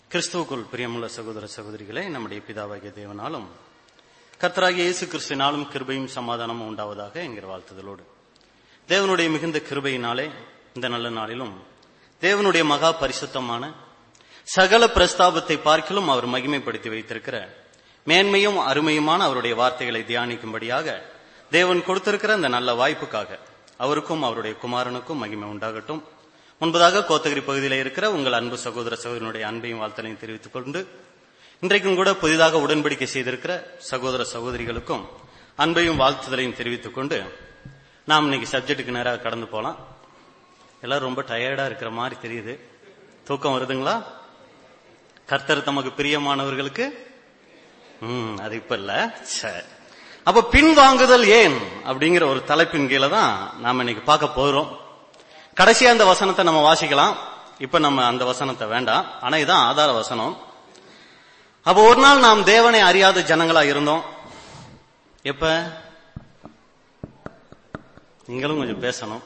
கிறிஸ்துவுக்குள் பிரியமுள்ள சகோதர சகோதரிகளே நம்முடைய பிதாவாகிய தேவனாலும் கர்த்தராகிய இயேசு கிறிஸ்துவினாலும் கிருபையும் சமாதானமும் உண்டாவதாக என்கிற வாழ்த்துதலோடு தேவனுடைய மிகுந்த கிருபையினாலே இந்த நல்ல நாளிலும் தேவனுடைய மகா பரிசுத்தமான சகல பிரஸ்தாபத்தை பார்க்கிலும் அவர் மகிமைப்படுத்தி வைத்திருக்கிற மேன்மையும் அருமையுமான அவருடைய வார்த்தைகளை தியானிக்கும்படியாக தேவன் கொடுத்திருக்கிற அந்த நல்ல வாய்ப்புக்காக அவருக்கும் அவருடைய குமாரனுக்கும் மகிமை உண்டாகட்டும் முன்பதாக கோத்தகிரி பகுதியில் இருக்கிற உங்கள் அன்பு சகோதர சகோதரனுடைய அன்பையும் வாழ்த்தலையும் தெரிவித்துக் கொண்டு இன்றைக்கும் கூட புதிதாக உடன்படிக்கை செய்திருக்கிற சகோதர சகோதரிகளுக்கும் அன்பையும் வாழ்த்துதலையும் தெரிவித்துக் கொண்டு நாம் இன்னைக்கு சப்ஜெக்டுக்கு நேராக கடந்து போலாம் எல்லாரும் ரொம்ப டயர்டா இருக்கிற மாதிரி தெரியுது தூக்கம் வருதுங்களா கர்த்தர் தமக்கு பிரியமானவர்களுக்கு ம் அது இப்ப இல்ல சரி அப்ப பின்வாங்குதல் ஏன் அப்படிங்கிற ஒரு தலைப்பின் கீழே தான் நாம இன்னைக்கு பார்க்க போறோம் கடைசியா அந்த வசனத்தை நம்ம வாசிக்கலாம் இப்ப நம்ம அந்த வசனத்தை வேண்டாம் ஆனா இதான் ஆதார வசனம் அப்ப ஒரு நாள் நாம் தேவனை அறியாத ஜனங்களா இருந்தோம் எப்ப நீங்களும் கொஞ்சம் பேசணும்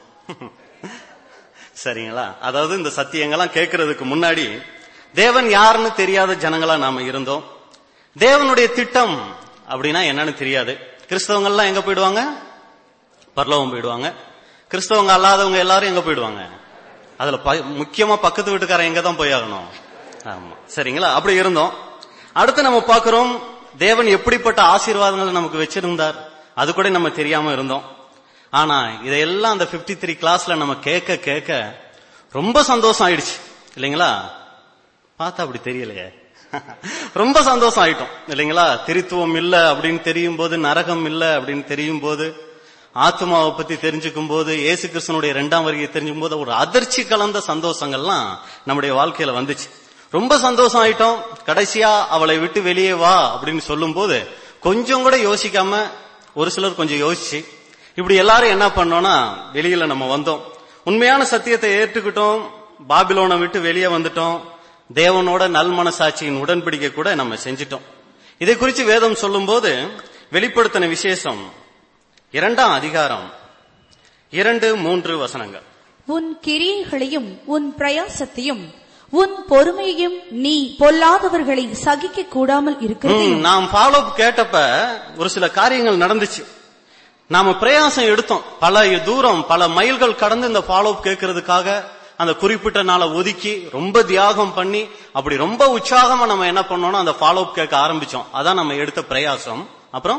சரிங்களா அதாவது இந்த சத்தியங்கள்லாம் கேட்கறதுக்கு முன்னாடி தேவன் யாருன்னு தெரியாத ஜனங்களா நாம இருந்தோம் தேவனுடைய திட்டம் அப்படின்னா என்னன்னு தெரியாது கிறிஸ்தவங்கள்லாம் எங்க போயிடுவாங்க பரலோகம் போயிடுவாங்க கிறிஸ்தவங்க அல்லாதவங்க எல்லாரும் எங்க போயிடுவாங்க அதுல ப- முக்கியமா பக்கத்து வீட்டுக்காரன் எங்க தான் போயாகணும் ஆமா சரிங்களா அப்படி இருந்தோம் அடுத்து நம்ம பார்க்கிறோம் தேவன் எப்படிப்பட்ட ஆசீர்வாதங்களை நமக்கு வச்சிருந்தார் அது கூட நம்ம தெரியாம இருந்தோம் ஆனா இதையெல்லாம் அந்த 53 த்ரீ கிளாஸ்ல நம்ம கேட்க கேட்க ரொம்ப சந்தோஷம் ஆயிடுச்சு இல்லைங்களா பார்த்தா அப்படி தெரியலையே ரொம்ப சந்தோஷம் ஆயிட்டோம் இல்லைங்களா திருத்துவம் இல்ல அப்படின்னு தெரியும் போது நரகம் இல்ல அப்படின்னு தெரியும் போது ஆத்மாவை பத்தி தெரிஞ்சுக்கும் போது இயேசு கிறிஸ்தனுடைய இரண்டாம் வருகையை தெரிஞ்சுக்கும் போது ஒரு அதிர்ச்சி கலந்த சந்தோஷங்கள்லாம் நம்முடைய வாழ்க்கையில வந்துச்சு ரொம்ப சந்தோஷம் ஆயிட்டோம் கடைசியா அவளை விட்டு வெளியே வா அப்படின்னு சொல்லும் போது கொஞ்சம் கூட யோசிக்காம ஒரு சிலர் கொஞ்சம் யோசிச்சு இப்படி எல்லாரும் என்ன பண்ணோம்னா வெளியில நம்ம வந்தோம் உண்மையான சத்தியத்தை ஏற்றுக்கிட்டோம் பாபிலோனை விட்டு வெளியே வந்துட்டோம் தேவனோட நல் மனசாட்சியின் உடன்படிக்கை கூட நம்ம செஞ்சிட்டோம் இதை குறித்து வேதம் சொல்லும்போது வெளிப்படுத்தின விசேஷம் இரண்டாம் அதிகாரம் இரண்டு மூன்று வசனங்கள் உன் கிரியைகளையும் உன் பிரயாசத்தையும் உன் பொறுமையையும் நீ பொல்லாதவர்களை சகிக்க கூடாமல் இருக்கிறதே ம், நாம் ஃபாலோ கேட்டப்ப ஒரு சில காரியங்கள் நடந்துச்சு நாம பிரயாசம் எடுத்தோம் பல தூரம் பல மைல்கள் கடந்து இந்த ஃபாலோ கேட்கறதுக்காக அந்த குறிப்பிட்ட நாளை ஒதுக்கி ரொம்ப தியாகம் பண்ணி அப்படி ரொம்ப உற்சாகமா நம்ம என்ன பண்ணோம்னா அந்த ஃபாலோ கேட்க ஆரம்பிச்சோம் அதான் நம்ம எடுத்த பிரயாசம் அப்புறம்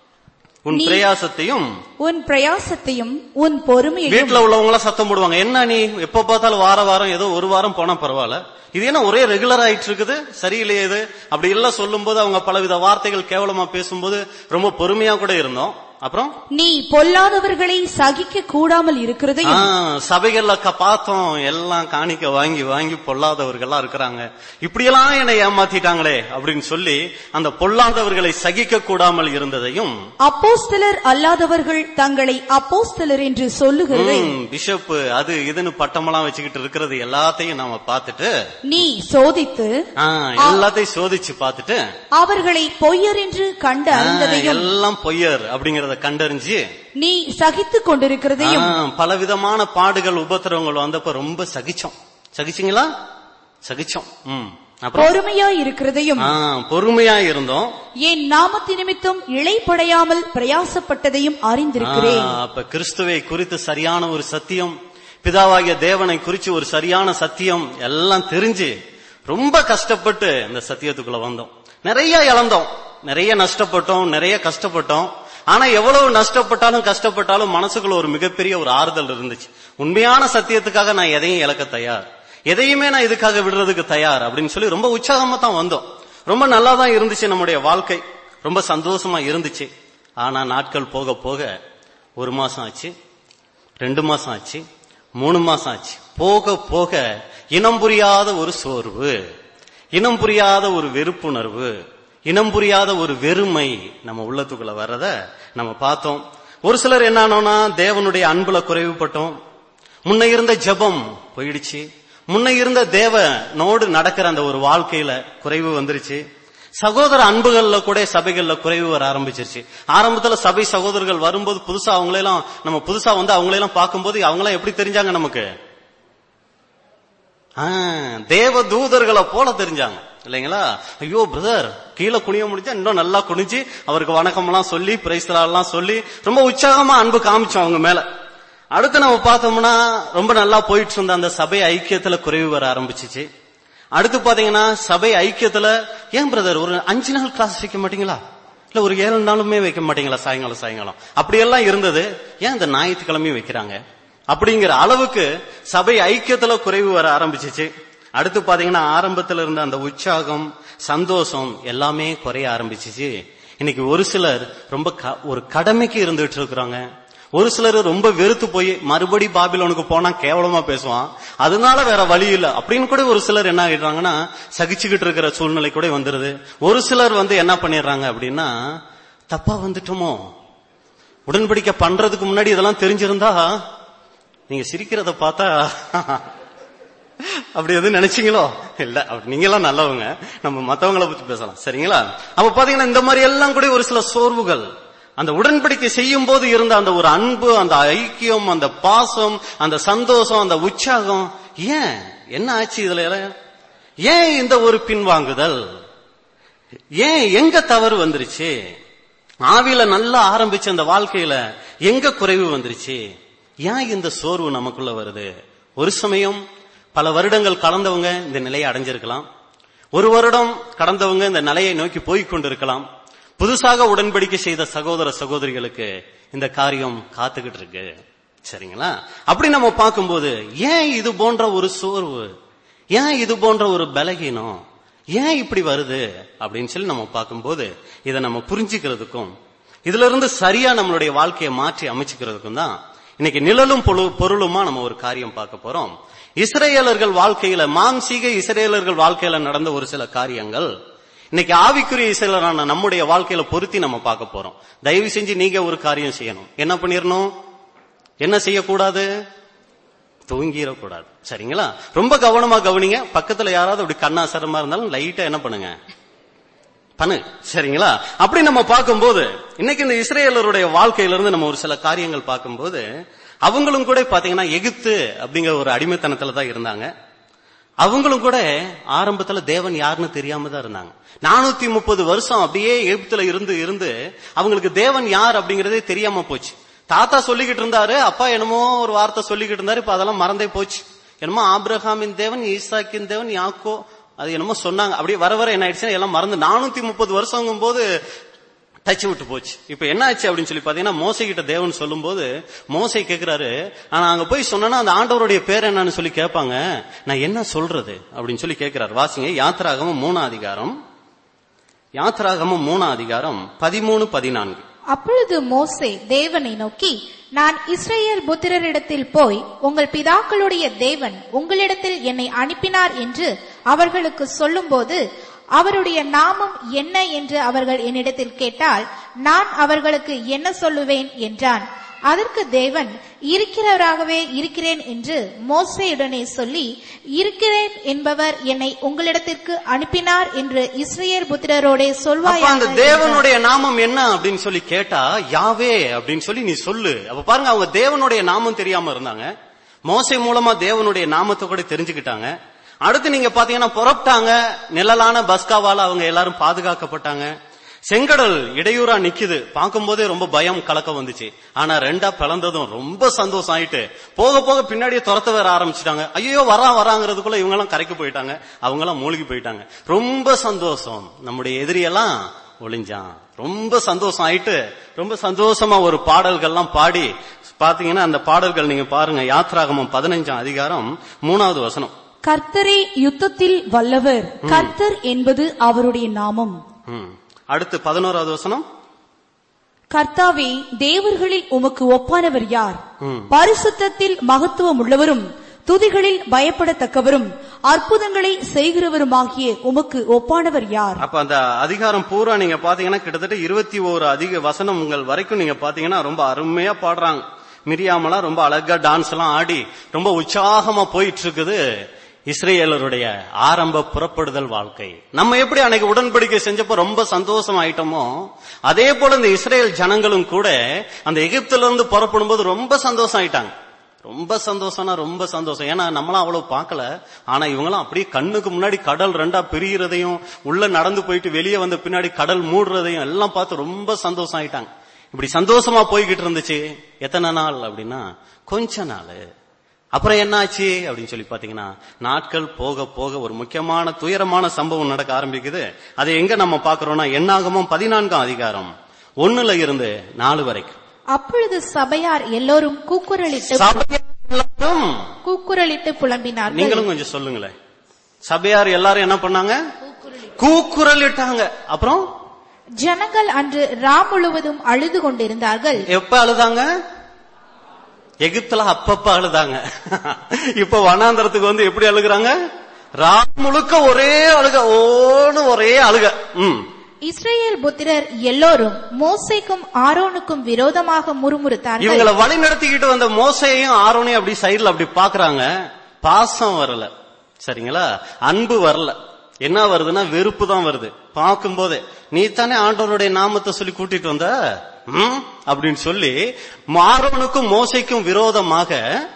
உன் நீ- பிரயாசத்தையும் உன் பிரயாசத்தையும் உன் பொறுமையையும் வீட்டுல உள்ளவங்க எல்லாம் சத்தம் போடுவாங்க என்ன நீ எப்ப பார்த்தாலும் வார வாரம் ஏதோ ஒரு வாரம் போனா பரவாயில்ல இது என்ன ஒரே ரெகுலர் ஆயிட்டு இருக்குது சரியில்லையே இது அப்படி எல்லாம் சொல்லும்போது அவங்க பலவித வார்த்தைகள் கேவலமா பேசும்போது ரொம்ப பொறுமையா கூட இருந்தோம் அப்புறம் நீ பொல்லாதவர்களை சகிக்க கூடாமல் ஆ, இருக்கிறதையும் சபைகள்ல க- பார்த்தோம் எல்லாம் காணிக்க வாங்கி வாங்கி பொல்லாதவர்கள்லாம் இருக்கிறாங்க இப்படியெல்லாம் என்னை ஏமாத்திட்டாங்களே அப்படின்னு சொல்லி அந்த பொல்லாதவர்களை சகிக்க கூடாமல் இருந்ததையும் அப்போஸ்தலர் அல்லாதவர்கள் தங்களை அப்போஸ்தலர் என்று சொல்லுகிறதை ம், பிஷப் அது இதுன்னு பட்டமெல்லாம் வச்சுக்கிட்டு இருக்கிறது எல்லாத்தையும் நாம பார்த்துட்டு நீ சோதித்து ஆ, எல்லாத்தையும் சோதிச்சு பார்த்துட்டு அவர்களை பொய்யர் என்று கண்டு ஆ, அறிந்ததையும் எல்லாம் பொய்யர் அப்படிங்கறத கண்டறிஞ்சு நீ சகித்துக் கொண்டிருக்கிறதையும் ஆ, பலவிதமான பாடுகள் உபத்திரவங்கள் வந்தப்ப ரொம்ப சகிச்சோம் சகிச்சீங்களா சகிச்சோம் ம். அப்புறம் பொறுமையாய் இருக்கிறதையும் ஆ, பொறுமையா இருந்தோம் என் நாமத்து நிமித்தம் இழைப்படையாமல் பிரயாசப்பட்டதையும் அறிந்திருக்கிறேன் ஆ, அப்ப கிறிஸ்துவை குறித்து சரியான ஒரு சத்தியம் பிதாவாகிய தேவனை குறித்து ஒரு சரியான சத்தியம் எல்லாம் தெரிஞ்சு ரொம்ப கஷ்டப்பட்டு இந்த சத்தியத்துக்குள்ள வந்தோம் நிறைய இழந்தோம் நிறைய நஷ்டப்பட்டோம் நிறைய கஷ்டப்பட்டோம் ஆனா எவ்வளவு நஷ்டப்பட்டாலும் கஷ்டப்பட்டாலும் மனசுக்குள்ள ஒரு மிகப்பெரிய ஒரு ஆறுதல் இருந்துச்சு உண்மையான சத்தியத்துக்காக நான் எதையும் இழக்க தயார் எதையுமே நான் இதுக்காக விடுறதுக்கு தயார் அப்படின்னு சொல்லி ரொம்ப உற்சாகமா தான் வந்தோம் ரொம்ப நல்லா தான் இருந்துச்சு நம்முடைய வாழ்க்கை ரொம்ப சந்தோஷமா இருந்துச்சு ஆனா நாட்கள் போக போக ஒரு மாசம் ஆச்சு ரெண்டு மாசம் ஆச்சு மூணு மாசம் ஆச்சு போக போக இனம் புரியாத ஒரு சோர்வு இனம் புரியாத ஒரு வெறுப்புணர்வு இனம் புரியாத ஒரு வெறுமை நம்ம உள்ளத்துக்குள்ள வர்றத நம்ம பார்த்தோம் ஒரு சிலர் என்னன்னா தேவனுடைய அன்புல குறைவுபட்டோம் முன்ன இருந்த ஜெபம் போயிடுச்சு முன்ன இருந்த தேவனோடு நடக்கிற அந்த ஒரு வாழ்க்கையில குறைவு வந்துருச்சு சகோதர அன்புகள்ல கூட சபைகள்ல குறைவு வர ஆரம்பிச்சிருச்சு ஆரம்பத்துல சபை சகோதரர்கள் வரும்போது புதுசா அவங்களெல்லாம் நம்ம புதுசா வந்து அவங்களெல்லாம் பார்க்கும்போது அவங்களாம் எப்படி தெரிஞ்சாங்க நமக்கு ஆ, தேவ தூதர்களை போல தெரிஞ்சாங்க இல்லைங்களா ஐயோ பிரதர் கீழே குனிய முடிஞ்சா இன்னும் நல்லா குனிஞ்சு அவருக்கு வணக்கம் எல்லாம் சொல்லி பிரைஸ்லாம் சொல்லி ரொம்ப உற்சாகமா அன்பு காமிச்சோம் அவங்க மேல அடுத்து நம்ம பார்த்தோம்னா ரொம்ப நல்லா போயிட்டு இருந்த அந்த சபை ஐக்கியத்துல குறைவு வர ஆரம்பிச்சிச்சு அடுத்து பாத்தீங்கன்னா சபை ஐக்கியத்துல ஏன் பிரதர் ஒரு அஞ்சு நாள் கிளாஸ் வைக்க மாட்டீங்களா இல்ல ஒரு ஏழு நாளுமே வைக்க மாட்டீங்களா சாயங்காலம் சாயங்காலம் அப்படியெல்லாம் இருந்தது ஏன் இந்த ஞாயிற்றுக்கிழமையும் வைக்கிறாங்க அப்படிங்கிற அளவுக்கு சபை ஐக்கியத்துல குறைவு வர ஆரம்பிச்சிச்சு அடுத்து பாத்தீங்கன்னா ஆரம்பத்துல இருந்த அந்த உற்சாகம் சந்தோஷம் எல்லாமே குறைய ஆரம்பிச்சிச்சு இன்னைக்கு ஒரு சிலர் ரொம்ப க- ஒரு கடமைக்கு இருந்துட்டு இருக்கிறாங்க ஒரு சிலர் ரொம்ப வெறுத்து போய் மறுபடி பாபிலோனுக்கு போனா கேவலமா பேசுவான் அதனால வேற வழி இல்ல அப்படின்னு கூட ஒரு சிலர் என்ன ஆயிடுறாங்கன்னா சகிச்சுக்கிட்டு இருக்கிற சூழ்நிலை கூட வந்துருது ஒரு சிலர் வந்து என்ன பண்ணிடுறாங்க அப்படின்னா தப்பா வந்துட்டோமோ உடன்படிக்கை பண்றதுக்கு முன்னாடி இதெல்லாம் தெரிஞ்சிருந்தா நீங்க சிரிக்கிறத பார்த்தா அப்படி எதுவும் நினைச்சீங்களோ இல்ல அப்படி நீங்க எல்லாம் நல்லவங்க நம்ம மத்தவங்கள பத்தி பேசலாம் சரிங்களா அப்ப பாத்தீங்கன்னா இந்த மாதிரி எல்லாம் கூட ஒரு சில சோர்வுகள் அந்த உடன்படிக்கை செய்யும் போது இருந்த அந்த ஒரு அன்பு அந்த ஐக்கியம் அந்த பாசம் அந்த சந்தோஷம் அந்த உற்சாகம் ஏன் என்ன ஆச்சு இதுல எல்லாம்? ஏன் இந்த ஒரு பின்வாங்குதல் ஏன் எங்க தவறு வந்துருச்சு ஆவியில நல்லா ஆரம்பிச்ச அந்த வாழ்க்கையில எங்க குறைவு வந்துருச்சு ஏன் இந்த சோர்வு நமக்குள்ள வருது ஒரு சமயம் பல வருடங்கள் கடந்தவங்க இந்த நிலையை அடைஞ்சிருக்கலாம் ஒரு வருடம் கடந்தவங்க இந்த நிலையை நோக்கி போய்க் கொண்டிருக்கலாம் புதுசாக உடன்படிக்கை செய்த சகோதர சகோதரிகளுக்கு இந்த காரியம் காத்துக்கிட்டு இருக்கு சரிங்களா அப்படி நம்ம பார்க்கும்போது ஏன் இது போன்ற ஒரு சோர்வு ஏன் இது போன்ற ஒரு பலகீனம் ஏன் இப்படி வருது அப்படின்னு சொல்லி நம்ம பார்க்கும்போது இதை நம்ம புரிஞ்சுக்கிறதுக்கும் இதுல இருந்து சரியா நம்மளுடைய வாழ்க்கையை மாற்றி அமைச்சுக்கிறதுக்கும் தான் இன்னைக்கு நிழலும் பொழு- பொருளுமா நம்ம ஒரு காரியம் பார்க்க போறோம் இஸ்ரேலர்கள் வாழ்க்கையில மாம்சீக இஸ்ரேலர்கள் வாழ்க்கையில நடந்த ஒரு சில காரியங்கள் இன்னைக்கு ஆவிக்குரிய இஸ்ரேலரான நம்முடைய வாழ்க்கையில பொருத்தி நம்ம பார்க்க போறோம் தயவு செஞ்சு நீங்க ஒரு காரியம் செய்யணும் என்ன பண்ணிரணும் என்ன செய்யக்கூடாது தூங்கிடக்கூடாது சரிங்களா ரொம்ப கவனமா கவனிங்க பக்கத்துல யாராவது அப்படி கண்ணாசரமா இருந்தாலும் லைட்டா என்ன பண்ணுங்க பண்ணு சரிங்களா அப்படி நம்ம பார்க்கும்போது இன்னைக்கு இந்த இஸ்ரேலருடைய வாழ்க்கையிலிருந்து நம்ம ஒரு சில காரியங்கள் பார்க்கும்போது அவங்களும் கூட பாத்தீங்கன்னா எகிப்து அப்படிங்கிற ஒரு அடிமைத்தனத்துல தான் இருந்தாங்க அவங்களும் கூட ஆரம்பத்துல தேவன் யாருன்னு தெரியாம தான் இருந்தாங்க நானூத்தி முப்பது வருஷம் அப்படியே எகிப்துல இருந்து இருந்து அவங்களுக்கு தேவன் யார் அப்படிங்கறதே தெரியாம போச்சு தாத்தா சொல்லிக்கிட்டு இருந்தாரு அப்பா என்னமோ ஒரு வார்த்தை சொல்லிக்கிட்டு இருந்தாரு இப்ப அதெல்லாம் மறந்தே போச்சு என்னமோ ஆபிரகாமின் தேவன் ஈசாக்கின் தேவன் யாக்கோ அது என்னமோ சொன்னாங்க அப்படியே வர வர என்ன ஆயிடுச்சுன்னா எல்லாம் மறந்து நானூத்தி முப்பது வருஷங்கும் போது டச் விட்டு போச்சு இப்ப என்ன ஆச்சு அப்படின்னு சொல்லி பாத்தீங்கன்னா மோசை கிட்ட தேவன் சொல்லும்போது மோசை கேக்குறாரு ஆனா அங்க போய் சொன்னா அந்த ஆண்டவருடைய பேர் என்னன்னு சொல்லி கேட்பாங்க நான் என்ன சொல்றது அப்படின்னு சொல்லி கேட்கிறார் வாசிங்க யாத்திராகமம் மூணாம் அதிகாரம் யாத்திராகமம் மூணாம் அதிகாரம் பதிமூணு பதினான்கு அப்பொழுது மோசே தேவனை நோக்கி நான் இஸ்ரேல் புத்திரரிடத்தில் போய் உங்கள் பிதாக்களுடைய தேவன் உங்களிடத்தில் என்னை அனுப்பினார் என்று அவர்களுக்கு சொல்லும்போது அவருடைய நாமம் என்ன என்று அவர்கள் என்னிடத்தில் கேட்டால் நான் அவர்களுக்கு என்ன சொல்லுவேன் என்றான் அதற்கு தேவன் இருக்கிறவராகவே இருக்கிறேன் என்று மோசையுடனே சொல்லி இருக்கிறேன் என்பவர் என்னை உங்களிடத்திற்கு அனுப்பினார் என்று இஸ்ரேல் புத்திரரோடே அப்ப சொல்வாயாக அந்த என்றார். தேவனுடைய நாமம் என்ன அப்படின்னு சொல்லி கேட்டா யாவே அப்படின்னு சொல்லி நீ சொல்லு அப்ப பாருங்க அவங்க தேவனுடைய நாமம் தெரியாம இருந்தாங்க மோசை மூலமா தேவனுடைய நாமத்தை கூட தெரிஞ்சுக்கிட்டாங்க அடுத்து நீங்க பாத்தீங்கன்னா புறப்பட்டாங்க நிழலான பஸ்காவால அவங்க எல்லாரும் பாதுகாக்கப்பட்டாங்க செங்கடல் இடையூறா நிக்குது பார்க்கும்போதே ரொம்ப பயம் கலக்கம் வந்துச்சு ஆனா ரெண்டா பிளந்ததும் ரொம்ப சந்தோஷம் ஆயிட்டு போக போக பின்னாடியே துரத்த வர ஆரம்பிச்சிட்டாங்க ஐயோ வரா வராங்கிறதுக்குள்ள இவங்க எல்லாம் கரைக்கு போயிட்டாங்க அவங்க எல்லாம் மூழ்கி போயிட்டாங்க ரொம்ப சந்தோஷம் நம்முடைய எதிரியெல்லாம் ஒளிஞ்சான் ரொம்ப சந்தோஷம் ஆயிட்டு ரொம்ப சந்தோஷமா ஒரு பாடல்கள்லாம் பாடி பாத்தீங்கன்னா அந்த பாடல்கள் நீங்க பாருங்க யாத்ராகமம் பதினஞ்சாம் அதிகாரம் மூணாவது வசனம் கர்த்தரே யுத்தத்தில் வல்லவர் கர்த்தர் என்பது அவருடைய நாமம் ம். அடுத்து பதினோராவது வசனம் கர்த்தாவே தேவர்களில் உமக்கு ஒப்பானவர் யார் ம். பரிசுத்தத்தில் மகத்துவம் உள்ளவரும் துதிகளில் பயப்படத்தக்கவரும் அற்புதங்களை செய்கிறவருமாகிய உமக்கு ஒப்பானவர் யார் அப்ப அந்த அதிகாரம் பூரா நீங்க பாத்தீங்கன்னா கிட்டத்தட்ட இருபத்தி ஓரு அதிக வசனம் உங்கள் வரைக்கும் நீங்க பாத்தீங்கன்னா ரொம்ப அருமையா பாடுறாங்க மிரியாமலாம் ரொம்ப அழகா டான்ஸ் எல்லாம் ஆடி ரொம்ப உற்சாகமா போயிட்டு இருக்குது இஸ்ரேலருடைய ஆரம்ப புறப்படுதல் வாழ்க்கை நம்ம எப்படி அன்னைக்கு உடன்படிக்கை செஞ்சப்போ ரொம்ப சந்தோஷம் ஆயிட்டோமோ அதே போல இந்த இஸ்ரேல் ஜனங்களும் கூட அந்த எகிப்துல இருந்து புறப்படும் போது ரொம்ப சந்தோஷம் ஆயிட்டாங்க ரொம்ப சந்தோஷம்னா ரொம்ப சந்தோஷம் ஏன்னா நம்மளாம் அவ்வளவு பார்க்கல ஆனா இவங்களாம் அப்படியே கண்ணுக்கு முன்னாடி கடல் ரெண்டா பிரியறதையும் உள்ள நடந்து போயிட்டு வெளியே வந்த பின்னாடி கடல் மூடுறதையும் எல்லாம் பார்த்து ரொம்ப சந்தோஷம் ஆயிட்டாங்க இப்படி சந்தோஷமா போய்கிட்டு இருந்துச்சு எத்தனை நாள் அப்படின்னா கொஞ்ச நாள் அப்புறம் என்ன ஆச்சு அப்படின்னு சொல்லி பாத்தீங்கன்னா நாட்கள் போக போக ஒரு முக்கியமான துயரமான சம்பவம் நடக்க ஆரம்பிக்குது அதை எங்க நம்ம பாக்குறோம்னா என்னாகமும் பதினான்காம் அதிகாரம் ஒண்ணுல இருந்து நாலு வரைக்கும் அப்பொழுது சபையார் எல்லோரும் கூக்குரலிட்டு சபையார் எல்லாரும் கூக்குரலிட்டு புலம்பினார்கள் நீங்களும் கொஞ்சம் சொல்லுங்களேன் சபையார் எல்லாரும் என்ன பண்ணாங்க கூக்குரலிட்டாங்க அப்புறம் ஜனங்கள் அன்று ரா முழுவதும் அழுது கொண்டிருந்தார்கள் எப்ப அழுதாங்க எகிப்துல அப்பப்ப அழுதாங்க இப்ப வனாந்தரத்துக்கு வந்து எப்படி அழுகுறாங்க ராம் முழுக்க ஒரே அழுக ஓன்னு ஒரே அழுக ம் இஸ்ரேல் புத்திரர் எல்லோரும் மோசேக்கும் ஆரோனுக்கும் விரோதமாக முறுமுறுத்தார்கள் இவங்களை வழி நடத்திக்கிட்டு வந்த மோசையும் ஆரோனையும் அப்படி சைடுல அப்படி பாக்குறாங்க பாசம் வரல சரிங்களா அன்பு வரல என்ன வருதுன்னா வெறுப்பு தான் வருது பார்க்கும் போதே நீ தானே ஆண்டவருடைய நாமத்தை சொல்லி கூட்டிட்டு வந்த ம்? அப்படின்னு சொல்லி ஆரோனுக்கும் மோசைக்கும் விரோதமாக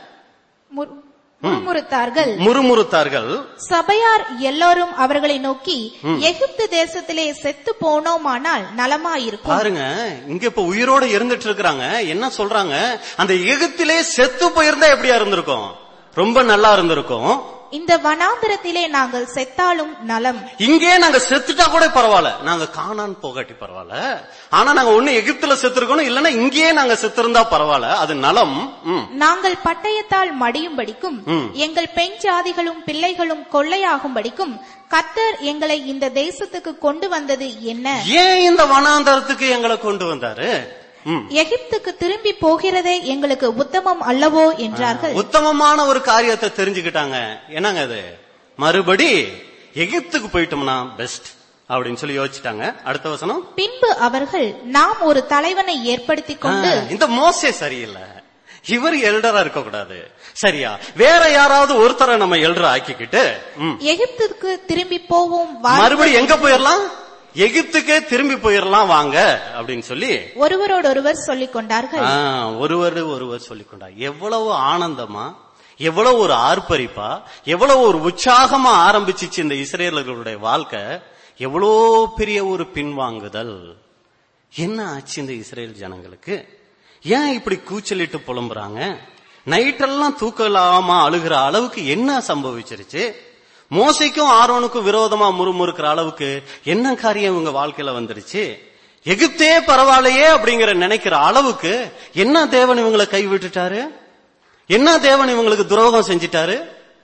முறு- முறுமுறுத்தார்கள் முறுமுறுத்தார்கள் சபையார் எல்லோரும் அவர்களை நோக்கி எகிப்து தேசத்திலே செத்து போனோமானால் நலமாயிருக்கும் பாருங்க இங்க இப்ப உயிரோட இருந்துட்டு இருக்கிறாங்க என்ன சொல்றாங்க அந்த எகிப்திலே செத்து போயிருந்தா எப்படியா இருந்திருக்கும் ரொம்ப நல்லா இருந்திருக்கும் இந்த வனாந்தரத்திலே நாங்கள் செத்தாலும் நலம் இங்கே நாங்க செத்துட்டா கூட பரவாயில்ல நாங்க காணான் போகாட்டி பரவாயில்ல ஆனா நாங்க ஒண்ணு எகிப்துல செத்துருக்கணும் இல்லன்னா இங்கேயே நாங்க செத்திருந்தா பரவாயில்ல அது நலம் ம். நாங்கள் பட்டயத்தால் மடியும்படிக்கும் ம். எங்கள் பெண் ஜாதிகளும் பிள்ளைகளும் கொள்ளையாகும்படிக்கும் கத்தர் எங்களை இந்த தேசத்துக்கு கொண்டு வந்தது என்ன ஏன் இந்த வனாந்தரத்துக்கு எங்களை கொண்டு வந்தாரு ம். எகிப்துக்கு திரும்பி போகிறதே எங்களுக்கு உத்தமம் அல்லவோ என்றார்கள் உத்தமமான ஒரு காரியத்தை தெரிஞ்சுக்கிட்டாங்க என்னங்க அது மறுபடி எகிப்துக்கு போயிட்டோம்னா பெஸ்ட் அப்படின்னு சொல்லி யோசிச்சுட்டாங்க அடுத்த வசனம் பின்பு அவர்கள் நாம் ஒரு தலைவனை ஏற்படுத்திக் கொண்டு ஆ, இந்த மோசே சரியில்லை இவர் எல்டரா இருக்க கூடாது சரியா வேற யாராவது ஒருத்தரை நம்ம எல்டர் ஆக்கிக்கிட்டு ம், எகிப்துக்கு திரும்பி போவோம் வாருங்கள். மறுபடியும் எங்க போயிடலாம் எகிப்துக்கே திரும்பி போயிடலாம் வாங்க அப்படின்னு சொல்லி ஒருவரோடொருவர் சொல்லிக் கொண்டார்கள் ஆ, ஒருவர் ஒருவர் சொல்லிக்கொண்டா எவ்வளவு ஆனந்தமா எவ்வளவு ஒரு ஆர்ப்பரிப்பா எவ்வளவு ஒரு உற்சாகமா ஆரம்பிச்சிச்சு இந்த இஸ்ரேலர்களுடைய வாழ்க்கை எவ்வளோ பெரிய ஒரு பின்வாங்குதல் என்ன ஆச்சு இந்த இஸ்ரேல் ஜனங்களுக்கு ஏன் இப்படி கூச்சலிட்டு புலம்புறாங்க நைட்டெல்லாம் தூக்கம் இல்லாம அழுகிற அளவுக்கு என்ன சம்பவிச்சிருச்சு மோசைக்கும் ஆரோனுக்கும் விரோதமா முறுமுறுக்கிற அளவுக்கு என்ன காரியம் இவங்க வாழ்க்கையில வந்துருச்சு எகிப்தே பரவாயில்லையே அப்படிங்கிற நினைக்கிற அளவுக்கு என்ன தேவன் இவங்களை கைவிட்டுட்டாரு என்ன தேவன் இவங்களுக்கு துரோகம் செஞ்சிட்டாரு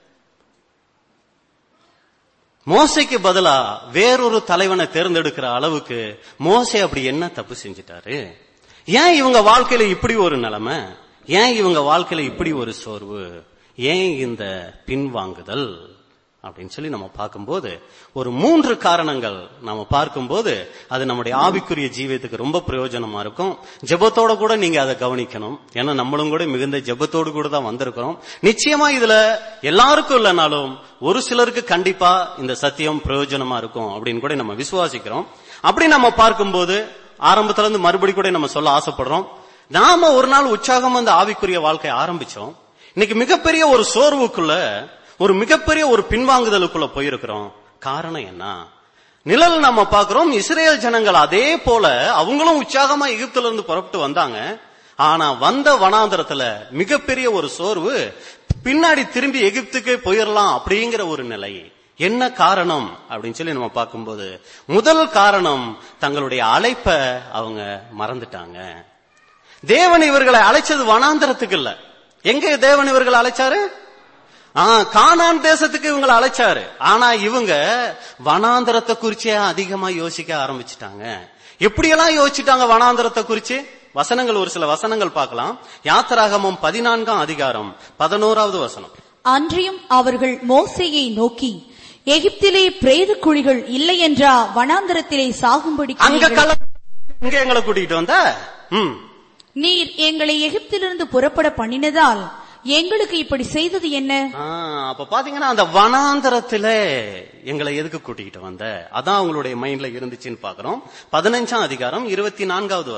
மோசைக்கு பதிலா வேறொரு தலைவனை தேர்ந்தெடுக்கிற அளவுக்கு மோசை அப்படி என்ன தப்பு செஞ்சிட்டாரு ஏன் இவங்க வாழ்க்கையில இப்படி ஒரு நிலைமை ஏன் இவங்க வாழ்க்கையில இப்படி ஒரு சோர்வு ஏன் இந்த பின்வாங்குதல் அப்படின்னு சொல்லி நம்ம பார்க்கும்போது ஒரு மூன்று காரணங்கள் நம்ம பார்க்கும்போது அது நம்முடைய ஆவிக்குரிய ஜீவியத்துக்கு ரொம்ப பிரயோஜனமா இருக்கும் ஜெபத்தோட கூட நீங்க அதை கவனிக்கணும் ஏன்னா நம்மளும் கூட மிகுந்த ஜெபத்தோடு கூட தான் வந்திருக்கிறோம் நிச்சயமா இதுல எல்லாருக்கும் இல்லைனாலும் ஒரு சிலருக்கு கண்டிப்பா இந்த சத்தியம் பிரயோஜனமா இருக்கும் அப்படின்னு கூட நம்ம விசுவாசிக்கிறோம் அப்படி நம்ம பார்க்கும்போது ஆரம்பத்துல இருந்து மறுபடி கூட நம்ம சொல்ல ஆசைப்படுறோம் நாம ஒரு நாள் உற்சாகமா இந்த ஆவிக்குரிய வாழ்க்கை ஆரம்பிச்சோம் இன்னைக்கு மிகப்பெரிய ஒரு சோர்வுக்குள்ள ஒரு மிகப்பெரிய ஒரு பின்வாங்குதலுக்குள்ள போயிருக்கிறோம் காரணம் என்ன நிழல் நம்ம பார்க்கிறோம் இஸ்ரேல் ஜனங்கள் அதே போல அவங்களும் உற்சாகமா எகிப்துல இருந்து புறப்பட்டு வந்தாங்க ஆனா வந்த வனாந்தரத்துல மிகப்பெரிய ஒரு சோர்வு பின்னாடி திரும்பி எகிப்துக்கே போயிடலாம் அப்படிங்கிற ஒரு நிலை என்ன காரணம் அப்படின்னு சொல்லி நம்ம பார்க்கும்போது முதல் காரணம் தங்களுடைய அழைப்ப அவங்க மறந்துட்டாங்க தேவன் இவர்களை அழைச்சது வனாந்தரத்துக்கு இல்ல எங்க தேவன் இவர்களை அழைச்சாரு ஆ, கானான் தேசத்துக்கு இவங்களை அழைச்சாரு ஆனா இவங்க வனாந்தரத்தை குறிச்சே அதிகமா யோசிக்க ஆரம்பிச்சிட்டாங்க எப்படியெல்லாம் யோசிச்சுட்டாங்க வனாந்தரத்தை குறிச்சு வசனங்கள் ஒரு சில வசனங்கள் பார்க்கலாம் யாத்திராகமம் பதினான்காம் அதிகாரம் பதினோராவது வசனம் அன்றியும் அவர்கள் மோசேயை நோக்கி எகிப்திலே பிரேத குழிகள் இல்லை என்றா வனாந்தரத்திலே சாகும்படி அங்க கல இங்க எங்களை கூட்டிட்டு வந்த ம் நீர் எங்களை எகிப்திலிருந்து புறப்பட பண்ணினதால் எங்களுக்கு இப்படி செய்தது என்ன ஆ, அப்ப பாத்தீங்கன்னா அந்த வனாந்தரத்துல எங்களை எதுக்கு கூட்டிக்கிட்டு வந்த அதான் அவங்களுடைய மைண்ட்ல இருந்துச்சுன்னு பாக்குறோம் பதினஞ்சாம் அதிகாரம் இருபத்தி நான்காவது வசனம்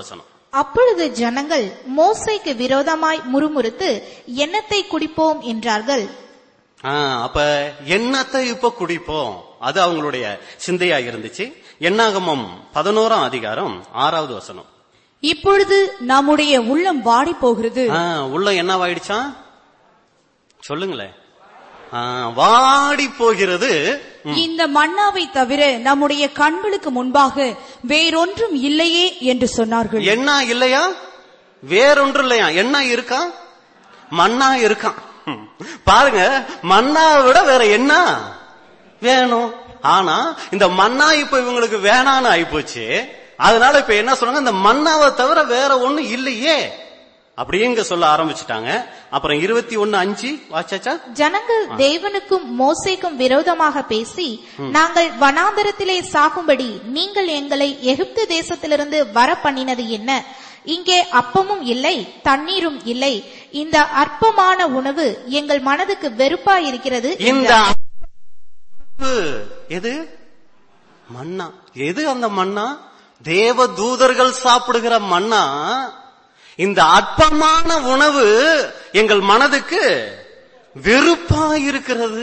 அப்பொழுது ஜனங்கள் மோசைக்கு விரோதமாய் முறுமுறுத்து எண்ணத்தை குடிப்போம் என்றார்கள் ஆ, அப்ப எண்ணத்தை இப்ப குடிப்போம் அது அவங்களுடைய சிந்தையா இருந்துச்சு எண்ணாகமம் பதினோராம் அதிகாரம் ஆறாவது வசனம் இப்பொழுது நம்முடைய உள்ளம் வாடி போகிறது ஆ, உள்ள என்னவாயிடுச்சா சொல்லுங்களேன் ஆ, வாடி போகிறது இந்த மன்னாவை தவிர நம்முடைய கண்களுக்கு முன்பாக வேறொன்றும் இல்லையே என்று சொன்னார்கள் எண்ணா இல்லையா வேறொன்று இல்லையா எண்ணா இருக்கா மண்ணா இருக்கான் ம். பாருங்க மண்ணாவை விட வேற என்ன வேணும் ஆனா இந்த மண்ணா இப்ப இவங்களுக்கு வேணான்னு ஆயிப்போச்சு அதனால இப்ப என்ன சொல்றாங்க இந்த மண்ணாவை தவிர வேற ஒண்ணு இல்லையே அப்படிங்க சொல்ல ஆரம்பிச்சுட்டாங்க அப்புறம் இருபத்தி ஒன்னு அஞ்சு வாச்சாச்சா ஜனங்கள் தேவனுக்கும் மோசேக்கும் விரோதமாக பேசி நாங்கள் வனாந்தரத்திலே சாகும்படி நீங்கள் எங்களை எகிப்து தேசத்திலிருந்து வர பண்ணினது என்ன இங்கே அப்பமும் இல்லை தண்ணீரும் இல்லை இந்த அற்பமான உணவு எங்கள் மனதுக்கு வெறுப்பா இருக்கிறது இந்த அன்பு எது மண்ணா எது அந்த மண்ணா தேவ தூதர்கள் சாப்பிடுகிற மண்ணா இந்த அற்பமான உணவு எங்கள் மனதுக்கு வெறுப்பா இருக்கிறது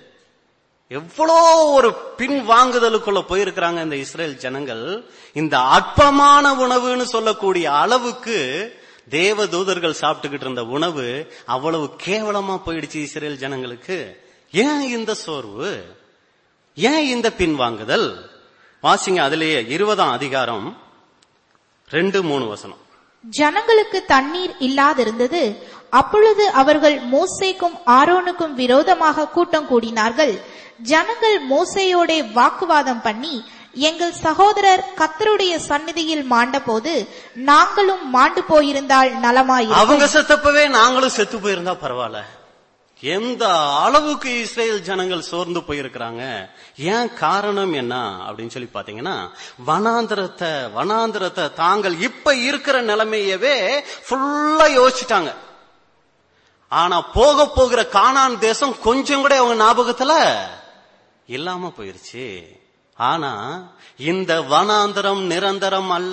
எவ்வளோ ஒரு பின் வாங்குதலுக்குள்ள போயிருக்கிறாங்க இந்த இஸ்ரேல் ஜனங்கள் இந்த அற்பமான உணவுன்னு சொல்லக்கூடிய அளவுக்கு தேவ தூதர்கள் சாப்பிட்டுக்கிட்டு இருந்த உணவு அவ்வளவு கேவலமா போயிடுச்சு இஸ்ரேல் ஜனங்களுக்கு ஏன் இந்த சோர்வு ஏன் இந்த பின்வாங்குதல் வாசிங்க அதிலேயே இருபதாம் அதிகாரம் ரெண்டு மூணு வசனம் ஜனங்களுக்கு தண்ணீர் இல்லாதிருந்தது அப்பொழுது அவர்கள் மோசேக்கும் ஆரோனுக்கும் விரோதமாக கூட்டம் கூடினார்கள் ஜனங்கள் மோசேயோட வாக்குவாதம் பண்ணி எங்கள் சகோதரர் கத்தருடைய சந்நிதியில் மாண்டபோது நாங்களும் மாண்டு போயிருந்தால் நலமாயிருக்கும் அவங்க செத்தப்பவே நாங்களும் செத்து போயிருந்தா பரவாயில்ல எந்த அளவுக்கு இஸ்ரேல் ஜனங்கள் சோர்ந்து போயிருக்கிறாங்க ஏன் காரணம் என்ன அப்படின்னு சொல்லி பாத்தீங்கன்னா வனாந்திரத்தை வனாந்திரத்தை தாங்கள் இப்ப இருக்கிற நிலைமையவே ஃபுல்லா யோசிச்சுட்டாங்க ஆனா போக போகிற கானான் தேசம் கொஞ்சம் கூட அவங்க ஞாபகத்துல இல்லாம போயிருச்சு ஆனா இந்த வனாந்திரம் நிரந்தரம் அல்ல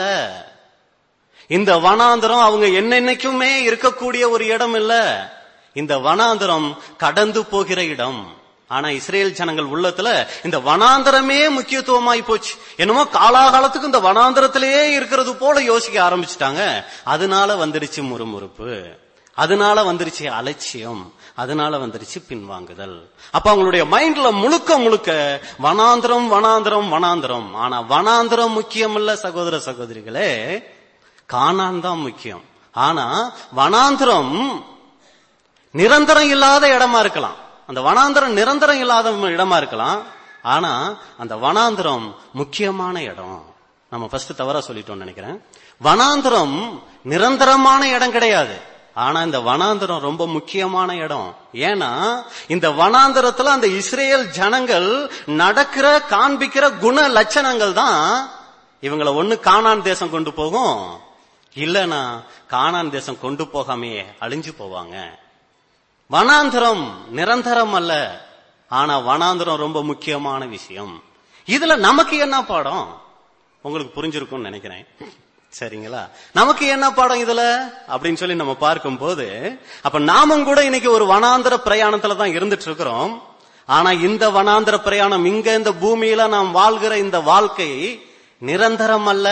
இந்த வனாந்திரம் அவங்க என்னென்னைக்குமே இருக்கக்கூடிய ஒரு இடம் இல்ல இந்த வனாந்திரம் கடந்து போகிற இடம் ஆனா இஸ்ரேல் ஜனங்கள் உள்ளத்துல இந்த வனாந்திரமே முக்கியத்துவமாய் போச்சு என்னமோ காலாகாலத்துக்கு இந்த வனாந்திரத்திலேயே இருக்கிறது போல யோசிக்க ஆரம்பிச்சுட்டாங்க அதனால வந்துருச்சு முறுமுறுப்பு அதனால வந்துருச்சு அலட்சியம் அதனால வந்துருச்சு பின்வாங்குதல் அப்ப அவங்களுடைய மைண்ட்ல முழுக்க முழுக்க வனாந்திரம் வனாந்திரம் வனாந்திரம் ஆனா வனாந்திரம் முக்கியம் இல்ல சகோதர சகோதரிகளே காணான் தான் முக்கியம் ஆனா வனாந்திரம் நிரந்தரம் இல்லாத இடமா இருக்கலாம் அந்த வனாந்திரம் நிரந்தரம் இல்லாத இடமா இருக்கலாம் ஆனா அந்த வனாந்திரம் முக்கியமான இடம் நம்ம ஃபர்ஸ்ட் தவறா சொல்லிட்டோம்னு நினைக்கிறேன் வனாந்திரம் நிரந்தரமான இடம் கிடையாது ஆனா இந்த வனாந்திரம் ரொம்ப முக்கியமான இடம் ஏன்னா இந்த வனாந்திரத்துல அந்த இஸ்ரேல் ஜனங்கள் நடக்கிற காண்பிக்கிற குண லட்சணங்கள் தான் இவங்கள ஒண்ணு கானான் தேசம் கொண்டு போகும் இல்லனா கானான் தேசம் கொண்டு போகாமையே அழிஞ்சு போவாங்க வனாந்திரம் நிரந்தரம் அல்ல ஆனா வனாந்திரம் ரொம்ப முக்கியமான விஷயம் இதுல நமக்கு என்ன பாடம் உங்களுக்கு புரிஞ்சிருக்கும்னு நினைக்கிறேன் சரிங்களா நமக்கு என்ன பாடம் இதுல அப்படின்னு சொல்லி நம்ம பார்க்கும்போது அப்ப நாமும் கூட இன்னைக்கு ஒரு வனாந்திர பிரயாணத்துல தான் இருந்துட்டு இருக்கிறோம் ஆனா இந்த வனாந்திர பிரயாணம் இங்க இந்த பூமியில நாம் வாழ்கிற இந்த வாழ்க்கை நிரந்தரம் அல்ல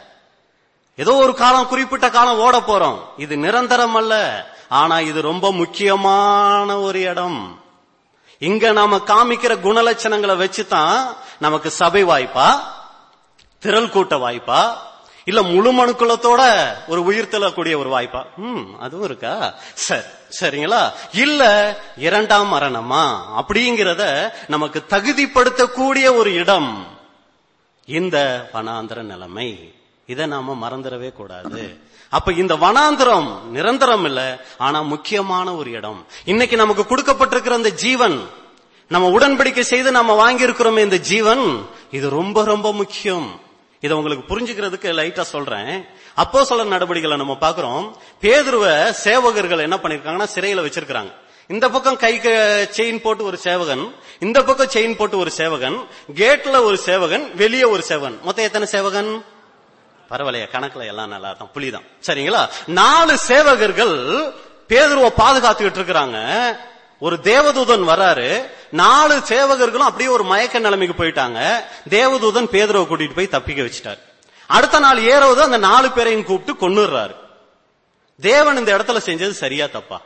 ஏதோ ஒரு காலம் குறிப்பிட்ட காலம் ஓட போறோம் இது நிரந்தரம் அல்ல ஆனா இது ரொம்ப முக்கியமான ஒரு இடம் இங்க நாம காமிக்கிற குணலட்சணங்களை வச்சுதான் நமக்கு சபை வாய்ப்பா திரள் கூட்ட வாய்ப்பா இல்ல முழு மனுக்குலத்தோட ஒரு உயிர் தள்ளக்கூடிய ஒரு வாய்ப்பா ம் அதுவும் இருக்கா சரி சரிங்களா இல்ல இரண்டாம் மரணமா அப்படிங்கிறத நமக்கு தகுதிப்படுத்தக்கூடிய ஒரு இடம் இந்த வனாந்திர நிலைமை இதை நாம மறந்துடவே கூடாது அப்ப இந்த வனாந்திரம் நிரந்தரம் இல்ல ஆனா முக்கியமான ஒரு இடம் இன்னைக்கு நமக்கு கொடுக்கப்பட்டிருக்கிற இந்த ஜீவன் நம்ம உடன்படிக்கை செய்து நம்ம வாங்கி இருக்கிறோமே இந்த ஜீவன் இது ரொம்ப ரொம்ப முக்கியம் இதை உங்களுக்கு புரிஞ்சுக்கிறதுக்கு லைட்டா சொல்றேன் அப்போ சொல்ற நடவடிக்கைகளை நம்ம பாக்குறோம் பேதுருவ சேவகர்கள் என்ன பண்ணிருக்காங்கன்னா சிறையில வச்சிருக்காங்க இந்த பக்கம் கைக்கு செயின் போட்டு ஒரு சேவகன் இந்த பக்கம் செயின் போட்டு ஒரு சேவகன் கேட்ல ஒரு சேவகன் வெளியே ஒரு சேவகன் மொத்தம் எத்தனை சேவகன் பரவாயில்லையா கணக்குல எல்லாம் நல்லா தான் புலிதான் சரிங்களா நாலு சேவகர்கள் பேதுருவை பாதுகாத்துக்கிட்டு இருக்கிறாங்க ஒரு தேவதூதன் வராரு நாலு சேவகர்களும் அப்படியே ஒரு மயக்க நிலைமைக்கு போயிட்டாங்க தேவதூதன் பேதுருவை கூட்டிட்டு போய் தப்பிக்க வச்சுட்டாரு அடுத்த நாள் ஏறவது அந்த நாலு பேரையும் கூப்பிட்டு கொன்னுடுறாரு தேவன் இந்த இடத்துல செஞ்சது சரியா தப்பா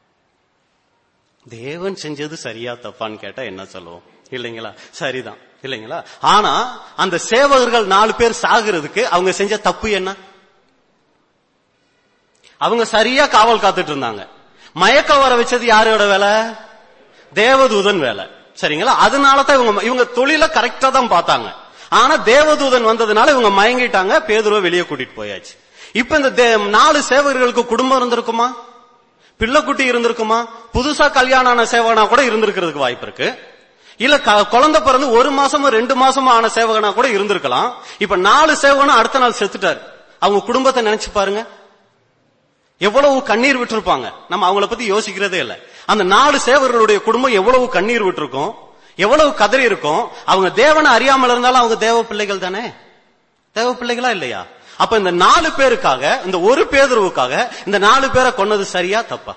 தேவன் செஞ்சது சரியா தப்பான்னு கேட்டா என்ன சொல்லுவோம் இல்லைங்களா சரிதான் இல்லைங்களா ஆனா அந்த சேவகர்கள் நாலு பேர் சாகுறதுக்கு அவங்க செஞ்ச தப்பு என்ன அவங்க சரியா காவல் காத்துட்டு இருந்தாங்க மயக்கம் வர வச்சது யாரோட வேலை தேவதூதன் வேலை சரிங்களா அதனால தான் இவங்க இவங்க தொழில கரெக்டா தான் பார்த்தாங்க ஆனா தேவதூதன் வந்ததுனால இவங்க மயங்கிட்டாங்க பேதுருவை வெளியே கூட்டிட்டு போயாச்சு இப்ப இந்த தே- நாலு சேவகர்களுக்கு குடும்பம் இருந்திருக்குமா பிள்ளைக்குட்டி இருந்திருக்குமா புதுசா கல்யாணம் ஆன சேவகனா கூட இருந்திருக்கிறதுக்கு வாய்ப்பு இருக்கு இல்ல க- குழந்தை பிறந்து ஒரு மாசமோ ரெண்டு மாசமோ ஆன சேவகனா கூட இருந்திருக்கலாம் இப்ப நாலு சேவகனா அடுத்த நாள் செத்துட்டாரு அவங்க குடும்பத்தை நினைச்சு பாருங்க எவ்வளவு கண்ணீர் விட்டிருப்பாங்க நம்ம அவங்கள பத்தி யோசிக்கிறதே இல்ல அந்த நாலு சேவர்களுடைய குடும்பம் எவ்வளவு கண்ணீர் விட்டிருக்கும் எவ்வளவு கதறி இருக்கும் அவங்க தேவனை அறியாமல் இருந்தாலும் அவங்க தேவ பிள்ளைகள் தானே தேவ பிள்ளைகளா இல்லையா அப்ப இந்த நாலு பேருக்காக இந்த ஒரு பேதருவுக்காக இந்த நாலு பேரை கொன்னது சரியா தப்பா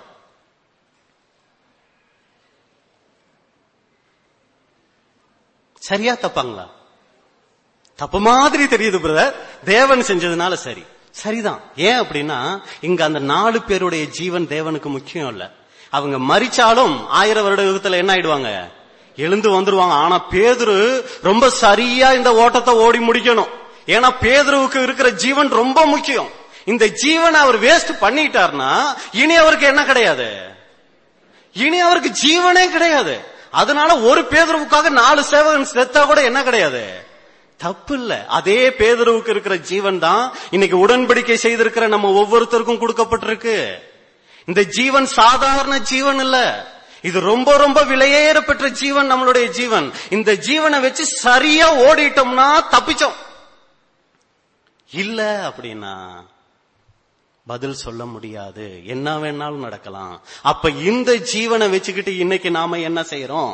சரியா தப்பாங்களா தப்பு மாதிரி தெரியுது பிரதர் தேவன் செஞ்சதுனால சரி சரிதான் ஏன் அப்படின்னா இங்க அந்த நாலு பேருடைய ஜீவன் தேவனுக்கு முக்கியம் இல்ல அவங்க மரிச்சாலும் ஆயிரம் வருட யுகத்துல என்ன ஆயிடுவாங்க எழுந்து வந்துருவாங்க ஆனா பேதுரு ரொம்ப சரியா இந்த ஓட்டத்தை ஓடி முடிக்கணும் ஏன்னா பேதுருவுக்கு இருக்கிற ஜீவன் ரொம்ப முக்கியம் இந்த ஜீவனை அவர் வேஸ்ட் பண்ணிட்டார்னா இனி அவருக்கு என்ன கிடையாது இனி அவருக்கு ஜீவனே கிடையாது அதனால ஒரு பேதுருவுக்காக நாலு சேவகன் செத்தா கூட என்ன கிடையாது தப்பு இல்ல அதே பேதுருவுக்கு இருக்கிற ஜீவன் தான் இன்னைக்கு உடன்படிக்கை செய்திருக்கிற நம்ம ஒவ்வொருத்தருக்கும் கொடுக்கப்பட்டிருக்கு இந்த ஜீவன் சாதாரண ஜீவன் இல்ல இது ரொம்ப ரொம்ப விலையேற பெற்ற ஜீவன் நம்மளுடைய ஜீவன் இந்த ஜீவனை வச்சு சரியா ஓடிட்டோம்னா தப்பிச்சோம் இல்ல அப்படின்னா பதில் சொல்ல முடியாது என்ன வேணாலும் நடக்கலாம் அப்ப இந்த ஜீவனை வச்சுக்கிட்டு இன்னைக்கு நாம என்ன செய்யறோம்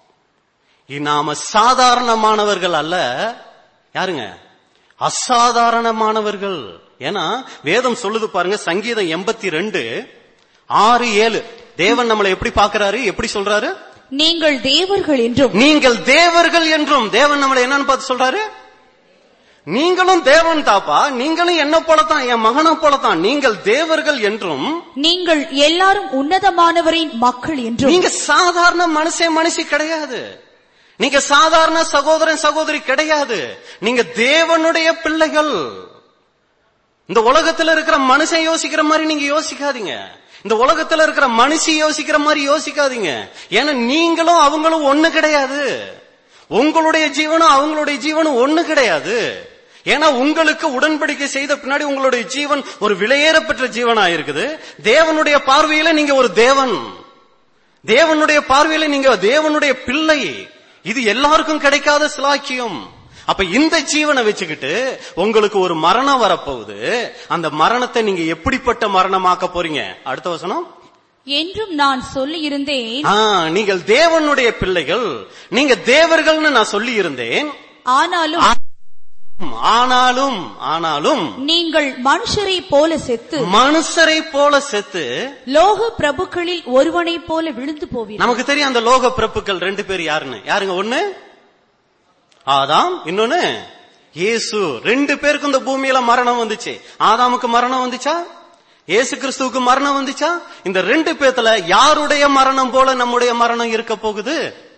இ- நாம சாதாரணமானவர்கள் அல்ல யாருங்க அசாதாரணமானவர்கள் ஏன்னா வேதம் சொல்லுது பாருங்க சங்கீதம் எண்பத்தி ரெண்டு ஆறு ஏழு தேவன் நம்மளை எப்படி பாக்குறாரு எப்படி சொல்றாரு நீங்கள் தேவர்கள் என்றும் நீங்கள் தேவர்கள் என்றும் தேவன் நம்மளை என்னன்னு பார்த்து சொல்றாரு நீங்களும் தேவன் தாப்பா நீங்களும் என்ன போலத்தான் என் மகனை போலத்தான் நீங்கள் தேவர்கள் என்றும் நீங்கள் எல்லாரும் உன்னதமானவரின் மக்கள் என்றும் நீங்க சாதாரண மனுஷன் மனுஷி கிடையாது நீங்க சாதாரண சகோதரன் சகோதரி கிடையாது நீங்க தேவனுடைய பிள்ளைகள் இந்த உலகத்துல இருக்கிற மனுஷன் யோசிக்கிற மாதிரி நீங்க யோசிக்காதீங்க இந்த உலகத்துல இருக்கிற மனுஷி யோசிக்கிற மாதிரி யோசிக்காதீங்க ஏன்னா நீங்களும் அவங்களும் ஒண்ணு கிடையாது உங்களுடைய ஜீவனும் அவங்களுடைய ஜீவனும் ஒண்ணு கிடையாது ஏன்னா உங்களுக்கு உடன்படிக்கை செய்த பின்னாடி உங்களுடைய ஜீவன் ஒரு விலையேறப்பெற்ற ஜீவனா இருக்குது தேவனுடைய பார்வையில நீங்க ஒரு தேவன் தேவனுடைய பார்வையில நீங்க தேவனுடைய பிள்ளை இது எல்லாருக்கும் கிடைக்காத சிலாக்கியம் அப்ப இந்த ஜீவனை வச்சுக்கிட்டு உங்களுக்கு ஒரு மரணம் வரப்போகுது அந்த மரணத்தை நீங்க எப்படிப்பட்ட மரணமாக்க போறீங்க அடுத்த வசனம் என்றும் நான் சொல்லியிருந்தேன் ஆ, நீங்கள் தேவனுடைய பிள்ளைகள் நீங்க தேவர்கள்னு நான் சொல்லி இருந்தேன் ஆனாலும் ஆனாலும் ஆனாலும் நீங்கள் மனுஷரை போல செத்து மனுஷரை போல செத்து லோக பிரபுக்களில் ஒருவனைப் போல விழுந்து போவீர்கள் நமக்கு தெரியும் அந்த லோக பிறப்புகள் ரெண்டு பேர் யாருன்னு யாருங்க ஒண்ணு ஆதாம் இன்னொன்னு இயேசு ரெண்டு பேருக்கும் இந்த பூமியில மரணம் வந்துச்சு ஆதாமுக்கு மரணம் வந்துச்சா இயேசு கிறிஸ்துவுக்கு மரணம் வந்துச்சா இந்த ரெண்டு பேத்துல யாருடைய மரணம் போல நம்முடைய மரணம் இருக்க போகுது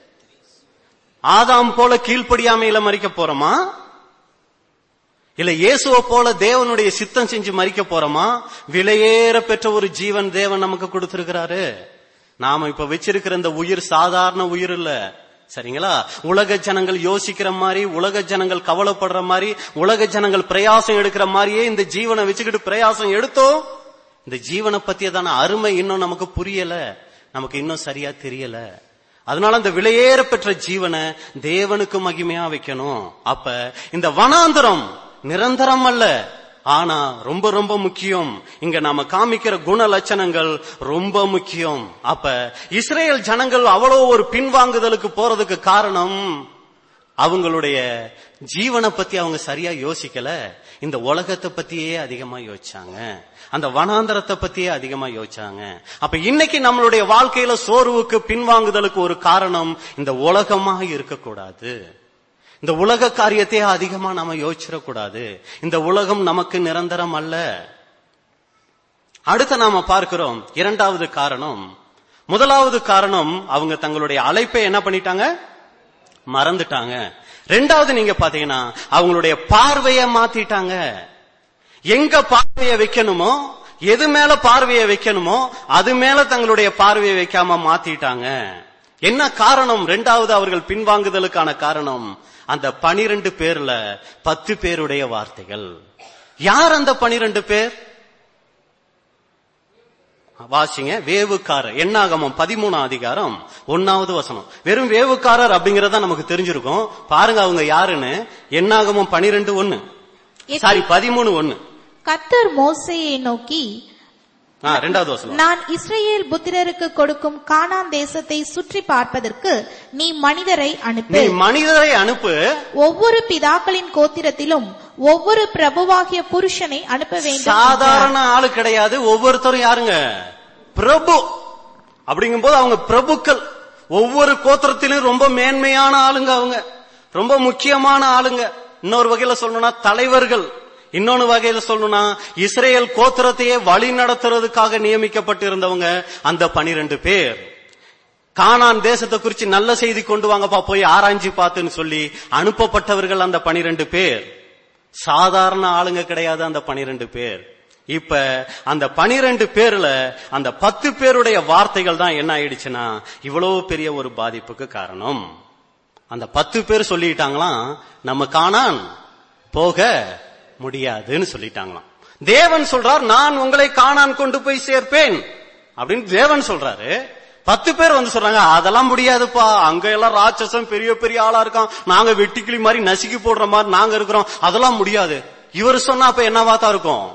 ஆதாம் போல கீழ்ப்படியாமையில மறிக்க போறோமா இல்ல இயேசுவை போல தேவனுடைய சித்தம் செஞ்சு மறிக்க போறோமா விலையேற பெற்ற ஒரு ஜீவன் தேவன் நமக்கு கொடுத்திருக்கிறாரு நாம இப்ப வச்சிருக்கிற இந்த உயிர் சாதாரண உயிர் இல்ல சரிங்களா உலக ஜனங்கள் யோசிக்கிற மாதிரி உலக ஜனங்கள் கவலைப்படுற மாதிரி உலக ஜனங்கள் பிரயாசம் எடுக்கிற மாதிரியே இந்த ஜீவனை வச்சுக்கிட்டு பிரயாசம் எடுத்தோம் இந்த ஜீவனை பத்தியதான அருமை இன்னும் நமக்கு புரியல நமக்கு இன்னும் சரியா தெரியல அதனால இந்த விலையேற பெற்ற ஜீவனை தேவனுக்கு மகிமையா வைக்கணும் அப்ப இந்த வனாந்தரம் நிரந்தரம் அல்ல ஆனா ரொம்ப ரொம்ப முக்கியம் இங்க நாம காமிக்கிற குண லட்சணங்கள் ரொம்ப முக்கியம் அப்ப இஸ்ரேல் ஜனங்கள் அவ்வளோ ஒரு பின்வாங்குதலுக்கு போறதுக்கு காரணம் அவங்களுடைய ஜீவனை பத்தி அவங்க சரியா யோசிக்கல இந்த உலகத்தை பத்தியே அதிகமா யோசிச்சாங்க அந்த வனாந்தரத்தை பத்தியே அதிகமா யோசிச்சாங்க அப்ப இன்னைக்கு நம்மளுடைய வாழ்க்கையில சோர்வுக்கு பின்வாங்குதலுக்கு ஒரு காரணம் இந்த உலகமாக இருக்கக்கூடாது இந்த உலக காரியத்தையே அதிகமா நாம யோசிச்சிடக்கூடாது இந்த உலகம் நமக்கு நிரந்தரம் அல்ல அடுத்து நாம பார்க்கிறோம் இரண்டாவது காரணம் முதலாவது காரணம் அவங்க தங்களுடைய அழைப்பை என்ன பண்ணிட்டாங்க மறந்துட்டாங்க ரெண்டாவது நீங்க பாத்தீங்கன்னா அவங்களுடைய பார்வையை மாத்திட்டாங்க எங்க பார்வையை வைக்கணுமோ எது மேல பார்வையை வைக்கணுமோ அது மேல தங்களுடைய பார்வையை வைக்காம மாத்திட்டாங்க என்ன காரணம் ரெண்டாவது அவர்கள் பின்வாங்குதலுக்கான காரணம் அந்த பனிரெண்டு பேர்ல பத்து பேருடைய வார்த்தைகள் யார் அந்த பனிரெண்டு பேர் வாசிங்க வேவுக்காரர் எண்ணாகமம் பதிமூணாம் அதிகாரம் ஒன்னாவது வசனம் வெறும் வேவுக்காரர் அப்படிங்கறத நமக்கு தெரிஞ்சிருக்கும் பாருங்க அவங்க யாருன்னு எண்ணாகமம் பனிரெண்டு ஒன்னு சாரி பதிமூணு ஒன்னு கத்தர் மோசேயை நோக்கி ஆ, ரெண்டாவது வசனம் நான் இஸ்ரேல் புத்திரருக்கு கொடுக்கும் கானான் தேசத்தை சுற்றி பார்ப்பதற்கு நீ மனிதரை நீ அனுப்பு மனிதரை அனுப்பு ஒவ்வொரு பிதாக்களின் கோத்திரத்திலும் ஒவ்வொரு பிரபுவாகிய புருஷனை அனுப்ப வேண்டும் என்றார். சாதாரண ஆளு கிடையாது ஒவ்வொருத்தரும் யாருங்க பிரபு அப்படிங்கும்போது அவங்க பிரபுக்கள் ஒவ்வொரு கோத்திரத்திலும் ரொம்ப மேன்மையான ஆளுங்க அவங்க ரொம்ப முக்கியமான ஆளுங்க இன்னொரு வகையில சொல்லணும்னா தலைவர்கள் இன்னொன்னு வகையில சொல்லணும்னா இஸ்ரேல் கோத்திரத்தையே வழி நடத்துறதுக்காக நியமிக்கப்பட்டிருந்தவங்க அந்த பனிரெண்டு பேர் கானான் தேசத்தை குறிச்சு நல்ல செய்தி கொண்டு வாங்கப்பா போய் ஆராய்ஞ்சு பார்த்துன்னு சொல்லி அனுப்பப்பட்டவர்கள் அந்த பனிரெண்டு பேர் சாதாரண ஆளுங்க கிடையாது அந்த பனிரெண்டு பேர் இப்ப அந்த பனிரெண்டு பேர்ல அந்த பத்து பேருடைய வார்த்தைகள் தான் என்ன ஆயிடுச்சுன்னா இவ்வளவு பெரிய ஒரு பாதிப்புக்கு காரணம் அந்த பத்து பேர் சொல்லிட்டாங்களாம் நம்ம காணான் போக முடியாதுன்னு சொல்லிட்டாங்களாம் தேவன் சொல்றார் நான் உங்களை காணான் கொண்டு போய் சேர்ப்பேன் அப்படின்னு தேவன் சொல்றாரு பத்து பேர் வந்து சொல்றாங்க அதெல்லாம் முடியாதுப்பா அங்க எல்லாம் ராட்சசம் பெரிய பெரிய ஆளா இருக்கான் நாங்க வெட்டிக்கிளி மாதிரி நசுக்கி போடுற மாதிரி நாங்க இருக்கிறோம் அதெல்லாம் முடியாது இவர் சொன்னா அப்ப என்னவா தான் இருக்கும்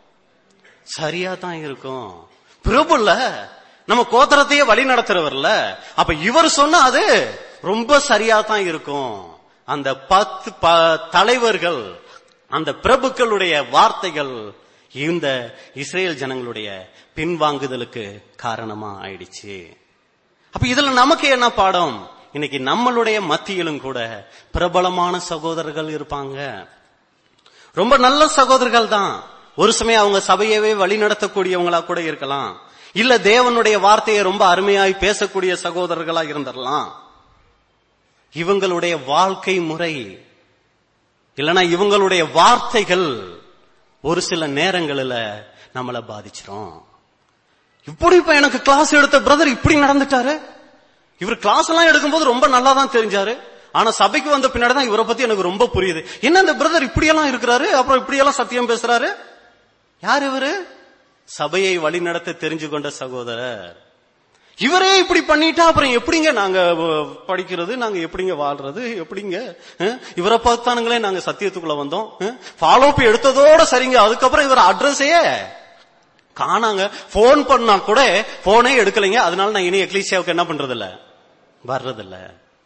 சரியா தான் இருக்கும் பிரபுல்ல நம்ம கோத்திரத்தையே வழி நடத்துறவர்ல அப்ப இவர் சொன்னா அது ரொம்ப சரியா தான் இருக்கும் அந்த பத்து ப- தலைவர்கள் அந்த பிரபுக்களுடைய வார்த்தைகள் இந்த இஸ்ரேல் ஜனங்களுடைய பின்வாங்குதலுக்கு காரணமா ஆயிடுச்சு அப்ப இதுல நமக்கு என்ன பாடம் இன்னைக்கு நம்மளுடைய மத்தியிலும் கூட பிரபலமான சகோதரர்கள் இருப்பாங்க ரொம்ப நல்ல சகோதரர்கள் தான் ஒரு சமயம் அவங்க சபையவே வழி நடத்தக்கூடியவங்களா கூட இருக்கலாம் இல்ல தேவனுடைய வார்த்தையை ரொம்ப அருமையாய் பேசக்கூடிய சகோதரர்களா இருந்துடலாம் இவங்களுடைய வாழ்க்கை முறை இல்லனா இவங்களுடைய வார்த்தைகள் ஒரு சில நேரங்களில் நம்மளை பாதிச்சிரும் இப்படி இப்ப எனக்கு கிளாஸ் எடுத்த பிரதர் இப்படி நடந்துட்டாரு இவர் கிளாஸ் எல்லாம் எடுக்கும்போது ரொம்ப நல்லா தான் தெரிஞ்சாரு ஆனா சபைக்கு வந்த பின்னாடி தான் இவரை பத்தி எனக்கு ரொம்ப புரியுது என்ன இந்த பிரதர் இப்படி எல்லாம் இருக்கிறாரு அப்புறம் இப்படி எல்லாம் சத்தியம் பேசுறாரு யார் இவரு சபையை வழிநடத்த தெரிஞ்சு கொண்ட சகோதரர் இவரே இப்படி பண்ணிட்டா அப்புறம் எப்படிங்க நாங்க அஹ், படிக்கிறது நாங்க எப்படிங்க வாழ்றது எப்படிங்க அஹ், இவரை பார்த்தானுங்களே நாங்க சத்தியத்துக்குள்ள வந்தோம் ஃபாலோ அப் எடுத்ததோட சரிங்க அதுக்கப்புறம் இவர் அட்ரஸையே காணாங்க போன் பண்ணா கூட போனே எடுக்கலைங்க அதனால நான் இனி எக்லீசியாவுக்கு என்ன பண்றது இல்ல வர்றதில்ல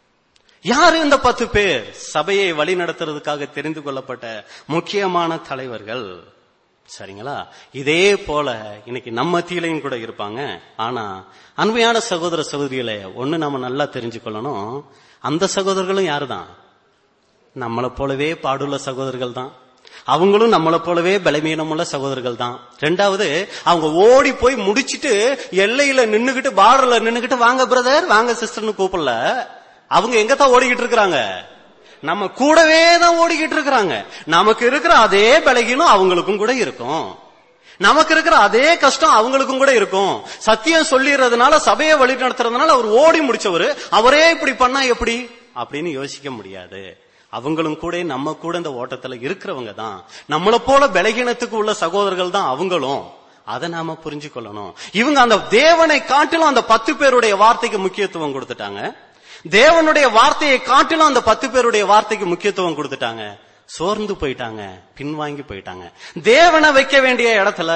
யாரு இந்த பத்து பேர் சபையை வழி நடத்துறதுக்காக தெரிந்து கொள்ளப்பட்ட முக்கியமான தலைவர்கள் சரிங்களா இதே போல இன்னைக்கு நம்ம மத்தியிலையும் கூட இருப்பாங்க ஆனா அன்பையான சகோதர சகோதரிகளை ஒண்ணு நாம நல்லா தெரிஞ்சுக்கொள்ளணும் அந்த சகோதரர்களும் யாருதான் நம்மளை போலவே பாடுள்ள சகோதரர்கள் தான் அவங்களும் நம்மளை போலவே பலவீனமுள்ள சகோதரர்கள் தான் ரெண்டாவது அவங்க ஓடி போய் முடிச்சிட்டு எல்லையில நின்னுகிட்டு பார்டர்ல நின்னுகிட்டு வாங்க பிரதர் வாங்க சிஸ்டர்னு கூப்பிடல அவங்க எங்க தான் ஓடிக்கிட்டு இருக்கிறாங்க நம்ம கூடவே தான் ஓடிக்கிட்டு இருக்கிறாங்க நமக்கு இருக்கிற அதே பலகீனம் அவங்களுக்கும் கூட இருக்கும் நமக்கு இருக்கிற அதே கஷ்டம் அவங்களுக்கும் கூட இருக்கும் சத்தியம் சொல்லிடுறதுனால சபையை வழி நடத்துறதுனால அவர் ஓடி முடிச்சவர் அவரே இப்படி பண்ணா எப்படி அப்படின்னு யோசிக்க முடியாது அவங்களும் கூட நம்ம கூட இந்த ஓட்டத்துல இருக்கிறவங்க தான் நம்மளை போல பலகீனத்துக்கு உள்ள சகோதரர்கள் தான் அவங்களும் அதை நாம புரிஞ்சு கொள்ளணும் இவங்க அந்த தேவனை காட்டிலும் அந்த பத்து பேருடைய வார்த்தைக்கு முக்கியத்துவம் கொடுத்துட்டாங்க தேவனுடைய வார்த்தையை காட்டிலும் அந்த பத்து பேருடைய வார்த்தைக்கு முக்கியத்துவம் கொடுத்துட்டாங்க சோர்ந்து போயிட்டாங்க பின்வாங்கி போயிட்டாங்க தேவனை வைக்க வேண்டிய இடத்துல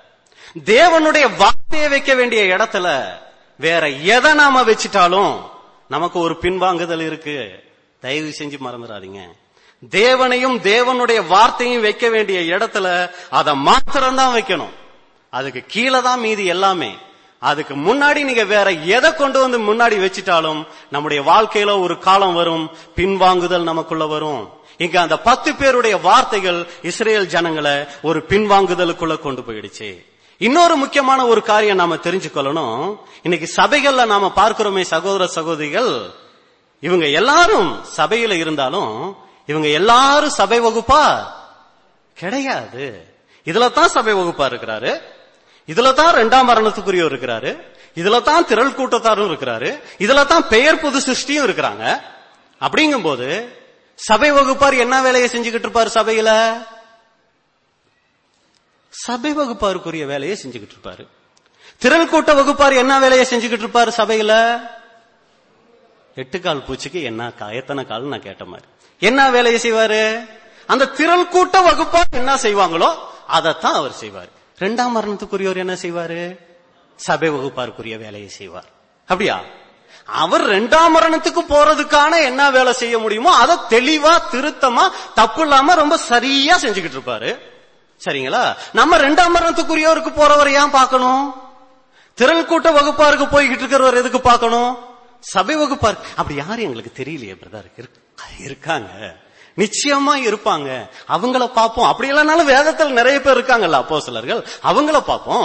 தேவனுடைய வார்த்தையை வைக்க வேண்டிய இடத்துல வேற எதை நாம வச்சிட்டாலும் நமக்கு ஒரு பின்வாங்குதல் இருக்கு தயவு செஞ்சு மறந்துடாதீங்க தேவனையும் தேவனுடைய வார்த்தையும் வைக்க வேண்டிய இடத்துல அதை மாத்திரம்தான் வைக்கணும் அதுக்கு கீழே தான் மீதி எல்லாமே அதுக்கு முன்னாடி நீங்க வேற எதை கொண்டு வந்து முன்னாடி வச்சிட்டாலும் நம்முடைய வாழ்க்கையில ஒரு காலம் வரும் பின்வாங்குதல் நமக்குள்ள வரும் இங்க அந்த பத்து பேருடைய வார்த்தைகள் இஸ்ரேல் ஜனங்களை ஒரு பின்வாங்குதலுக்குள்ள கொண்டு போயிடுச்சு இன்னொரு முக்கியமான ஒரு காரியம் நாம தெரிஞ்சுக்கொள்ளணும் இன்னைக்கு சபைகள்ல நாம பார்க்கிறோமே சகோதர சகோதரிகள் இவங்க எல்லாரும் சபையில இருந்தாலும் இவங்க எல்லாரும் சபை வகுப்பா கிடையாது இதுல தான் சபை வகுப்பா இருக்கிறாரு இதுல தான் ரெண்டாம் மரணத்துக்குரியவர் இருக்கிறாரு இதுல தான் திரள் கூட்டத்தாரும் இருக்கிறாரு இதுல தான் பெயர் பொது சிருஷ்டியும் இருக்கிறாங்க அப்படிங்கும்போது சபை வகுப்பார் என்ன வேலையை செஞ்சுக்கிட்டு இருப்பாரு சபையில சபை வகுப்பாருக்குரிய வேலையை செஞ்சுக்கிட்டு இருப்பாரு திரள் கூட்ட வகுப்பார் என்ன வேலையை செஞ்சுக்கிட்டு இருப்பாரு சபையில எட்டு கால் பூச்சிக்கு என்ன கா- எத்தனை கால் நான் கேட்ட மாதிரி என்ன வேலையை செய்வாரு அந்த திரள் கூட்ட வகுப்பார் என்ன செய்வாங்களோ அதைத்தான் அவர் செய்வார் ரெண்டாம் மரணத்துக்குரியவர் என்ன செய்வாரு சபை வகுப்பாருக்குரிய வேலையை செய்வார் அப்படியா அவர் ரெண்டாம் மரணத்துக்கு போறதுக்கான என்ன வேலை செய்ய முடியுமோ அதை தெளிவா திருத்தமா தப்பு இல்லாம ரொம்ப சரியா செஞ்சுக்கிட்டு இருப்பாரு சரிங்களா நம்ம ரெண்டாம் மரணத்துக்குரியவருக்கு போறவர் ஏன் பார்க்கணும் திரள் கூட்ட வகுப்பாருக்கு போய்கிட்டு இருக்கிறவர் எதுக்கு பார்க்கணும் சபை வகுப்பார் அப்படி யாரும் எங்களுக்கு தெரியலையே பிரதர் இருக்காங்க நிச்சயமா இருப்பாங்க அவங்கள பார்ப்போம் அப்படி இல்லைனாலும் வேதத்தில் நிறைய பேர் இருக்காங்கல்ல அப்போ சிலர்கள் அவங்கள பார்ப்போம்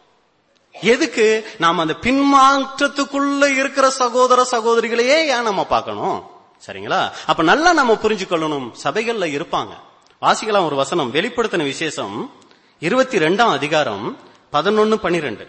எதுக்கு நாம அந்த பின்மாற்றத்துக்குள்ள இருக்கிற சகோதர சகோதரிகளையே ஏன் நம்ம பார்க்கணும் சரிங்களா அப்ப நல்லா நம்ம புரிஞ்சுக்கொள்ளணும் சபைகள்ல இருப்பாங்க வாசிக்கலாம் ஒரு வசனம் வெளிப்படுத்தின விசேஷம் இருபத்தி ரெண்டாம் அதிகாரம் பதினொன்னு பனிரெண்டு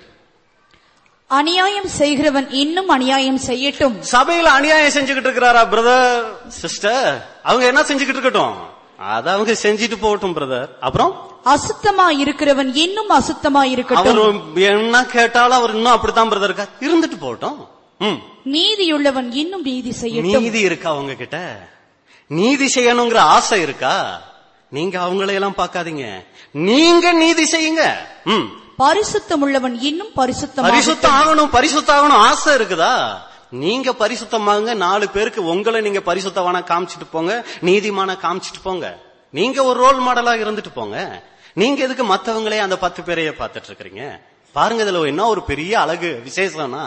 அநியாயம் செய்கிறவன் இன்னும் அநியாயம் செய்யட்டும் சபையில அநியாயம் செஞ்சுக்கிட்டு இருக்கிறாரா பிரதர் சிஸ்டர் அவங்க என்ன செஞ்சுக்கிட்டு இருக்கட்டும் அத அவங்க செஞ்சுட்டு போகட்டும் பிரதர் அப்புறம் அசுத்தமா இருக்கிறவன் இன்னும் அசுத்தமா அவர் இருக்கட்டும் என்ன கேட்டாலும் அவர் இன்னும் அப்படித்தான் பிரதர் இருக்கா இருந்துட்டு போகட்டும் ம் நீதியுள்ளவன் இன்னும் நீதி செய்யட்டும் நீதி இருக்கா அவங்க கிட்ட நீதி செய்யணுங்கிற ஆசை இருக்கா நீங்க அவங்களை எல்லாம் பார்க்காதீங்க நீங்க நீதி செய்யுங்க ம் பரிசுத்தம் உள்ளவன் இன்னும் பரிசுத்தமாக பரிசுத்தம் ஆகணும் பரிசுத்தம் ஆகணும் ஆசை இருக்குதா நீங்க பரிசுத்தமாகுங்க நாலு பேருக்கு உங்களை நீங்க பரிசுத்தவான காமிச்சிட்டு போங்க நீதிமான காமிச்சிட்டு போங்க நீங்க ஒரு ரோல் மாடலா இருந்துட்டு போங்க நீங்க எதுக்கு மத்தவங்களே அந்த பத்து பேரையே பார்த்துட்டு இருக்கிறீங்க பாருங்க இதுல என்ன ஒரு பெரிய அழகு விசேஷம்னா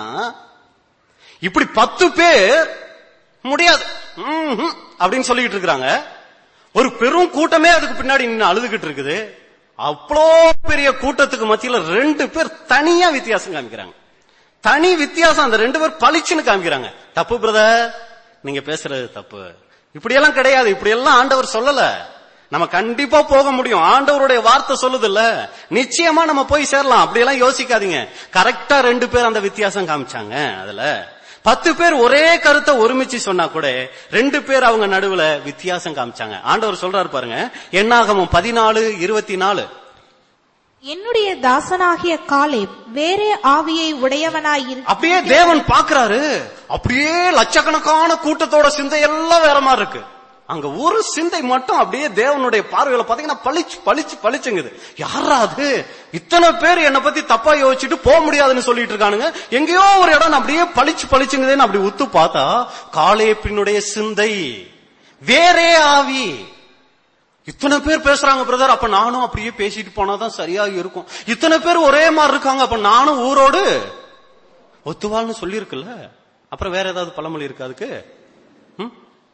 இப்படி பத்து பேர் முடியாது ம்ஹும் அப்படின்னு சொல்லிட்டு இருக்கிறாங்க ஒரு பெரும் கூட்டமே அதுக்கு பின்னாடி நின்னு அழுதுகிட்டு இருக்குது அவ்வளோ பெரிய கூட்டத்துக்கு மத்தியில ரெண்டு பேர் தனியா வித்தியாசம் காமிக்கிறாங்க தனி வித்தியாசம் அந்த ரெண்டு பேர் பளிச்சுன்னு காமிக்கிறாங்க தப்பு பிரதர் நீங்க பேசுறது தப்பு இப்படி எல்லாம் கிடையாது இப்படி எல்லாம் ஆண்டவர் சொல்லல நம்ம கண்டிப்பா போக முடியும் ஆண்டவருடைய வார்த்தை சொல்லுது இல்ல நிச்சயமா நம்ம போய் சேரலாம் அப்படி எல்லாம் யோசிக்காதீங்க கரெக்டா ரெண்டு பேர் அந்த வித்தியாசம் காமிச்சாங்க அதுல பத்து பேர் ஒரே கருத்தை ஒருமிச்சு சொன்னா கூட ரெண்டு பேர் அவங்க நடுவுல வித்தியாசம் காமிச்சாங்க ஆண்டவர் சொல்றாரு பாருங்க என்னாகமும் பதினாலு இருபத்தி நாலு என்னுடைய தாசனாகிய காலேப் வேறே ஆவியை உடையவனாய் இரு- அப்படியே தேவன் பாக்குறாரு அப்படியே லட்சக்கணக்கான கூட்டத்தோட சிந்தை எல்லாம் வேற மாதிரி இருக்கு அங்க ஒரு சிந்தை மட்டும் அப்படியே தேவனுடைய பார்வையில பாத்தீங்கன்னா பளிச்சு பளிச்சு பளிச்சுங்குது யாரா அது இத்தனை பேர் என்னை பத்தி தப்பா யோசிச்சுட்டு போக முடியாதுன்னு சொல்லிட்டு இருக்கானுங்க எங்கேயோ ஒரு இடம் அப்படியே பளிச்சு பளிச்சுங்குதுன்னு அப்படி உத்து பார்த்தா காலேப்பினுடைய சிந்தை வேறே ஆவி இத்தனை பேர் பேசுறாங்க பிரதர் அப்ப நானும் அப்படியே பேசிட்டு போனாதான் சரியா இருக்கும் இத்தனை பேர் ஒரே மாதிரி இருக்காங்க அப்ப நானும் ஊரோடு ஒத்துவாள்னு சொல்லியிருக்குல்ல அப்புறம் வேற ஏதாவது பழமொழி இருக்கு அதுக்கு ம்?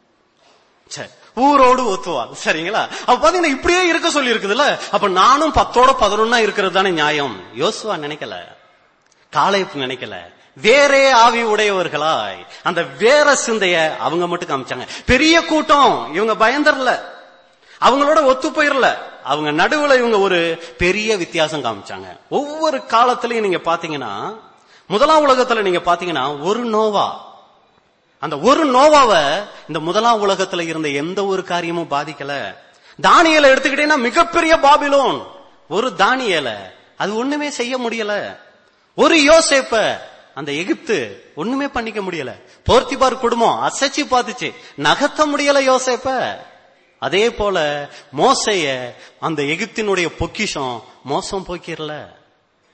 சரி ஊரோடு ஒத்துவாள் சரிங்களா அப்ப பாத்தீங்கன்னா இப்படியே இருக்க சொல்லி இருக்குதுல்ல அப்ப நானும் பத்தோட பதினொன்னா இருக்கிறது தானே நியாயம் யோசுவா நினைக்கல காளைப்பு நினைக்கல வேறே ஆவி உடையவர்களாய் அந்த வேற சிந்தைய அவங்க மட்டும் காமிச்சாங்க பெரிய கூட்டம் இவங்க பயந்தரல அவங்களோட ஒத்து போயிரல அவங்க நடுவுல இவங்க ஒரு பெரிய வித்தியாசம் காமிச்சாங்க ஒவ்வொரு காலத்திலையும் நீங்க பாத்தீங்கன்னா முதலாம் உலகத்துல நீங்க பாத்தீங்கன்னா ஒரு நோவா அந்த ஒரு நோவாவை இந்த முதலாம் உலகத்துல இருந்த எந்த ஒரு காரியமும் பாதிக்கல தானியலை எடுத்துக்கிட்டீங்கன்னா மிகப்பெரிய பாபிலோன் ஒரு தானியல அது ஒண்ணுமே செய்ய முடியல ஒரு யோசேப்ப அந்த எகிப்து ஒண்ணுமே பண்ணிக்க முடியல போர்த்திபார் குடும்பம் அசைச்சு பார்த்துச்சு நகர்த்த முடியல யோசேப்ப அதே போல மோசைய அந்த எகிப்தினுடைய பொக்கிஷம் மோசம் போக்கிரல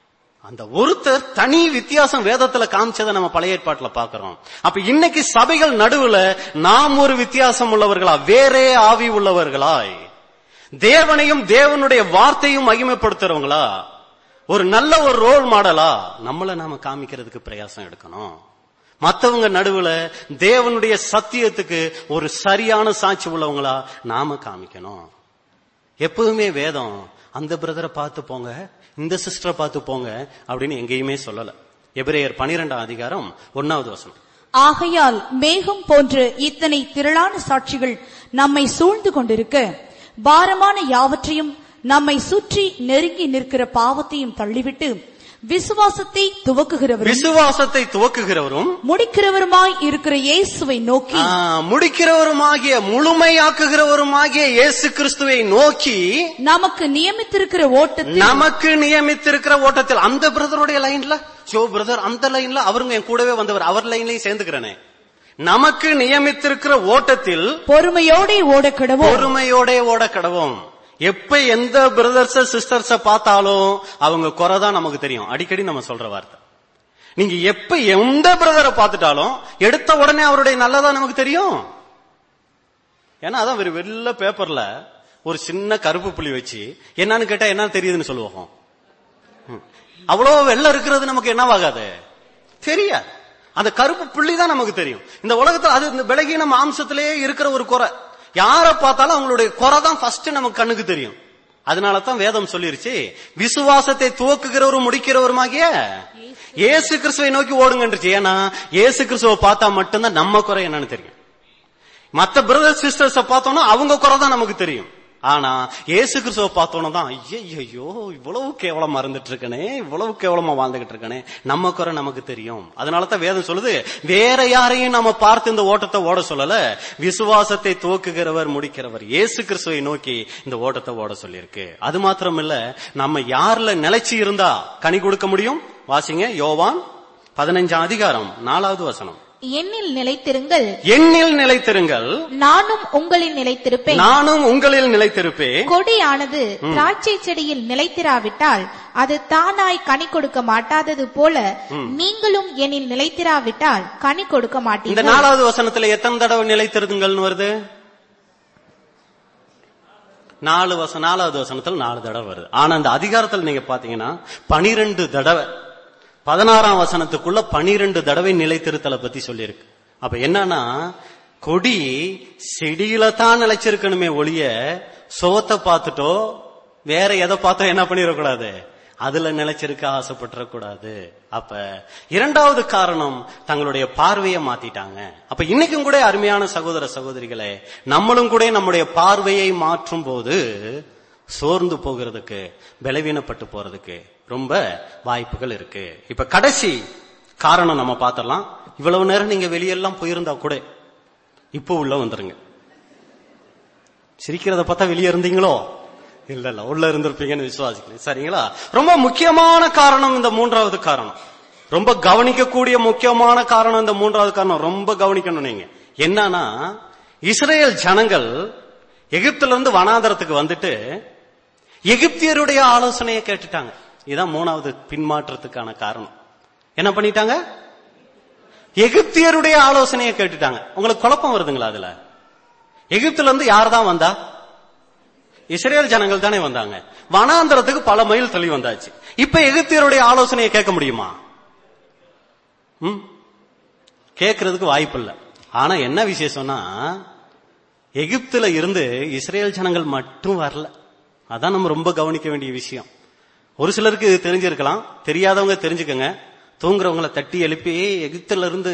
அந்த ஒருத்தர் தனி வித்தியாசம் வேதத்துல காமிச்சதை நம்ம பழைய ஏற்பாட்டுல பாக்குறோம் அப்ப இன்னைக்கு சபைகள் நடுவுல நாம் ஒரு வித்தியாசம் உள்ளவர்களா வேறே ஆவி உள்ளவர்களாய் தேவனையும் தேவனுடைய வார்த்தையும் மகிமைப்படுத்துறவங்களா ஒரு நல்ல ஒரு ரோல் மாடலா நம்மள நாம காமிக்கிறதுக்கு பிரயாசம் எடுக்கணும் மத்தவங்க நடுவுல தேவனுடைய சத்தியத்துக்கு ஒரு சரியான சாட்சி உள்ளவங்களா நாம காமிக்கணும் எப்பவுமே வேதம் அந்த பிரதரை பார்த்து போங்க இந்த சிஸ்டரை பார்த்து போங்க அப்படின்னு எங்கேயுமே சொல்லல எபிரேயர் பனிரெண்டாம் அதிகாரம் ஒன்னாவது வசனம் ஆகையால் மேகம் போன்ற இத்தனை திரளான சாட்சிகள் நம்மை சூழ்ந்து கொண்டிருக்க பாரமான யாவற்றையும் நம்மை சுற்றி நெருங்கி நிற்கிற பாவத்தையும் தள்ளிவிட்டு விசுவாசத்தை துவக்குகிறவரும் விசுவாசத்தை துவக்குகிறவரும் முடிக்கிறவருமாய் இருக்கிற இயேசுவை நோக்கி ஆ, முடிக்கிறவருமாகிய முழுமையாக்குகிறவருமாகிய இயேசு கிறிஸ்துவை நோக்கி நமக்கு நியமித்திருக்கிற ஓட்டத்தில் நமக்கு நியமித்திருக்கிற ஓட்டத்தில் அந்த பிரதருடைய லைன்ல ஜோ பிரதர் அந்த லைன்ல அவருங்க என் கூடவே வந்தவர் அவர் லைன்லயும் சேர்ந்துக்கிறனே நமக்கு நியமித்திருக்கிற ஓட்டத்தில் பொறுமையோடே ஓடக்கிடவோம் பொறுமையோட ஓட கடவோம் எப்ப எந்த பிரதர்ஸ் சிஸ்டர்ஸ பார்த்தாலும் அவங்க குறைதான் நமக்கு தெரியும் அடிக்கடி நம்ம சொல்ற வார்த்தை நீங்க எப்ப எந்த பிரதரை பார்த்துட்டாலும் எடுத்த உடனே அவருடைய நல்லதா நமக்கு தெரியும் ஏன்னா அதான் ஒரு வெள்ள பேப்பர்ல ஒரு சின்ன கருப்பு புள்ளி வச்சு என்னன்னு கேட்டா என்ன தெரியுதுன்னு சொல்லுவோம் ம். அவ்வளவு வெள்ளம் இருக்கிறது நமக்கு என்னவாகாது தெரியாது அந்த கருப்பு புள்ளி தான் நமக்கு தெரியும் இந்த உலகத்துல அது இந்த விலகின மாம்சத்திலேயே இருக்கிற ஒரு குறை யார பார்த்தாலும் அவங்களுடைய குறை தான் ஃபர்ஸ்ட் நமக்கு கண்ணுக்கு தெரியும் அதனால தான் வேதம் சொல்லிருச்சு விசுவாசத்தை துவக்குகிறவரும் முடிக்கிறவருமாகிய இயேசு கிறிஸ்துவை நோக்கி ஓடுங்கன்றுச்சு ஏன்னா இயேசு கிறிஸ்துவை பார்த்தா மட்டும்தான் நம்ம குறை என்னன்னு தெரியும் மத்த பிரதர் சிஸ்டர்ஸ பார்த்தோம்னா அவங்க குறை தான் நமக்கு தெரியும் ஆனா இயேசு கிறிஸ்துவ பார்த்தோன்னு தான் ஐயோ இவ்வளவு கேவலமா இருந்துட்டு இருக்கனே இவ்வளவு கேவலமா வாழ்ந்துகிட்டு இருக்கனே நம்ம குறை நமக்கு தெரியும் அதனால தான் வேதம் சொல்லுது வேற யாரையும் நம்ம பார்த்து இந்த ஓட்டத்தை ஓட சொல்லல விசுவாசத்தை துவக்குகிறவர் முடிக்கிறவர் இயேசு கிறிஸ்துவை நோக்கி இந்த ஓட்டத்தை ஓட சொல்லியிருக்கு அது மாத்திரம் இல்ல நம்ம யார்ல நிலைச்சு இருந்தா கனி கொடுக்க முடியும் வாசிங்க யோவான் பதினஞ்சாம் அதிகாரம் நாலாவது வசனம் என்னில் நிலைத்திருங்கள் எண்ணில் நிலைத்திருங்கள் நானும் உங்களில் நிலைத்திருப்பேன் நானும் உங்களில் நிலைத்திருப்பேன் கொடியானது திராட்சை செடியில் நிலைத்திராவிட்டால் அது தானாய் கனி கொடுக்க மாட்டாதது போல நீங்களும் என்னில் நிலைத்திராவிட்டால் கனி கொடுக்க இந்த மாட்டீர்கள் நாலாவது வசனத்துல எத்தனை தடவை நிலைத்திருங்கள்னு வருது நாலு வசனம் நாலாவது வசனத்துல நாலு தடவை வருது ஆனா அந்த அதிகாரத்துல நீங்க பாத்தீங்கன்னா பனிரெண்டு தடவை பதினாறாம் வசனத்துக்குள்ள பனிரெண்டு தடவை நிலைத்திருத்தலை பத்தி சொல்லியிருக்கு அப்ப என்னன்னா கொடி செடியில தான் நிலைச்சிருக்கணுமே ஒழிய சோத்தை பார்த்துட்டோ வேற எதை பார்த்தோ என்ன பண்ணிடக்கூடாது அதுல நிலைச்சிருக்க ஆசைப்பட்டுறக்கூடாது அப்ப இரண்டாவது காரணம் தங்களுடைய பார்வையை மாத்திட்டாங்க அப்ப இன்னைக்கும் கூட அருமையான சகோதர சகோதரிகளே நம்மளும் கூட நம்முடைய பார்வையை மாற்றும் போது சோர்ந்து போகிறதுக்கு பலவீனப்பட்டு போறதுக்கு ரொம்ப வாய்ப்புகள் இருக்கு இப்ப கடைசி காரணம் நம்ம பார்த்தரலாம் இவ்வளவு நேரம் நீங்க வெளியெல்லாம் போயிருந்தா கூட இப்போ உள்ள வந்துருங்க சிரிக்கிறத பார்த்தா வெளியே இருந்தீங்களோ இல்ல இல்ல உள்ள இருந்திருப்பீங்கன்னு விசுவாசிக்கிறேன் சரிங்களா ரொம்ப முக்கியமான காரணம் இந்த மூன்றாவது காரணம் ரொம்ப கவனிக்கக்கூடிய முக்கியமான காரணம் இந்த மூன்றாவது காரணம் ரொம்ப கவனிக்கணும் நீங்க என்னன்னா இஸ்ரேல் ஜனங்கள் எகிப்துல இருந்து வனாந்தரத்துக்கு வந்துட்டு எகிப்தியருடைய ஆலோசனையை கேட்டுட்டாங்க இதான் மூணாவது பின்மாற்றத்துக்கான காரணம் என்ன பண்ணிட்டாங்க எகிப்தியருடைய ஆலோசனையை கேட்டுட்டாங்க உங்களுக்கு குழப்பம் வருதுங்களா அதுல எகிப்துல இருந்து யார் தான் வந்தா இஸ்ரேல் ஜனங்கள் தானே வந்தாங்க வனாந்தரத்துக்கு பல மைல் தள்ளி வந்தாச்சு இப்ப எகிப்தியருடைய ஆலோசனையை கேட்க முடியுமா ம்? கேட்கறதுக்கு வாய்ப்பு இல்ல ஆனா என்ன விசேஷம்னா எகிப்துல இருந்து இஸ்ரேல் ஜனங்கள் மட்டும் வரல அதான் நம்ம ரொம்ப கவனிக்க வேண்டிய விஷயம் ஒரு சிலருக்கு இது தெரிஞ்சிருக்கலாம் தெரியாதவங்க தெரிஞ்சுக்கங்க தூங்குறவங்களை தட்டி எழுப்பி "ஏய், எகிப்துல இருந்து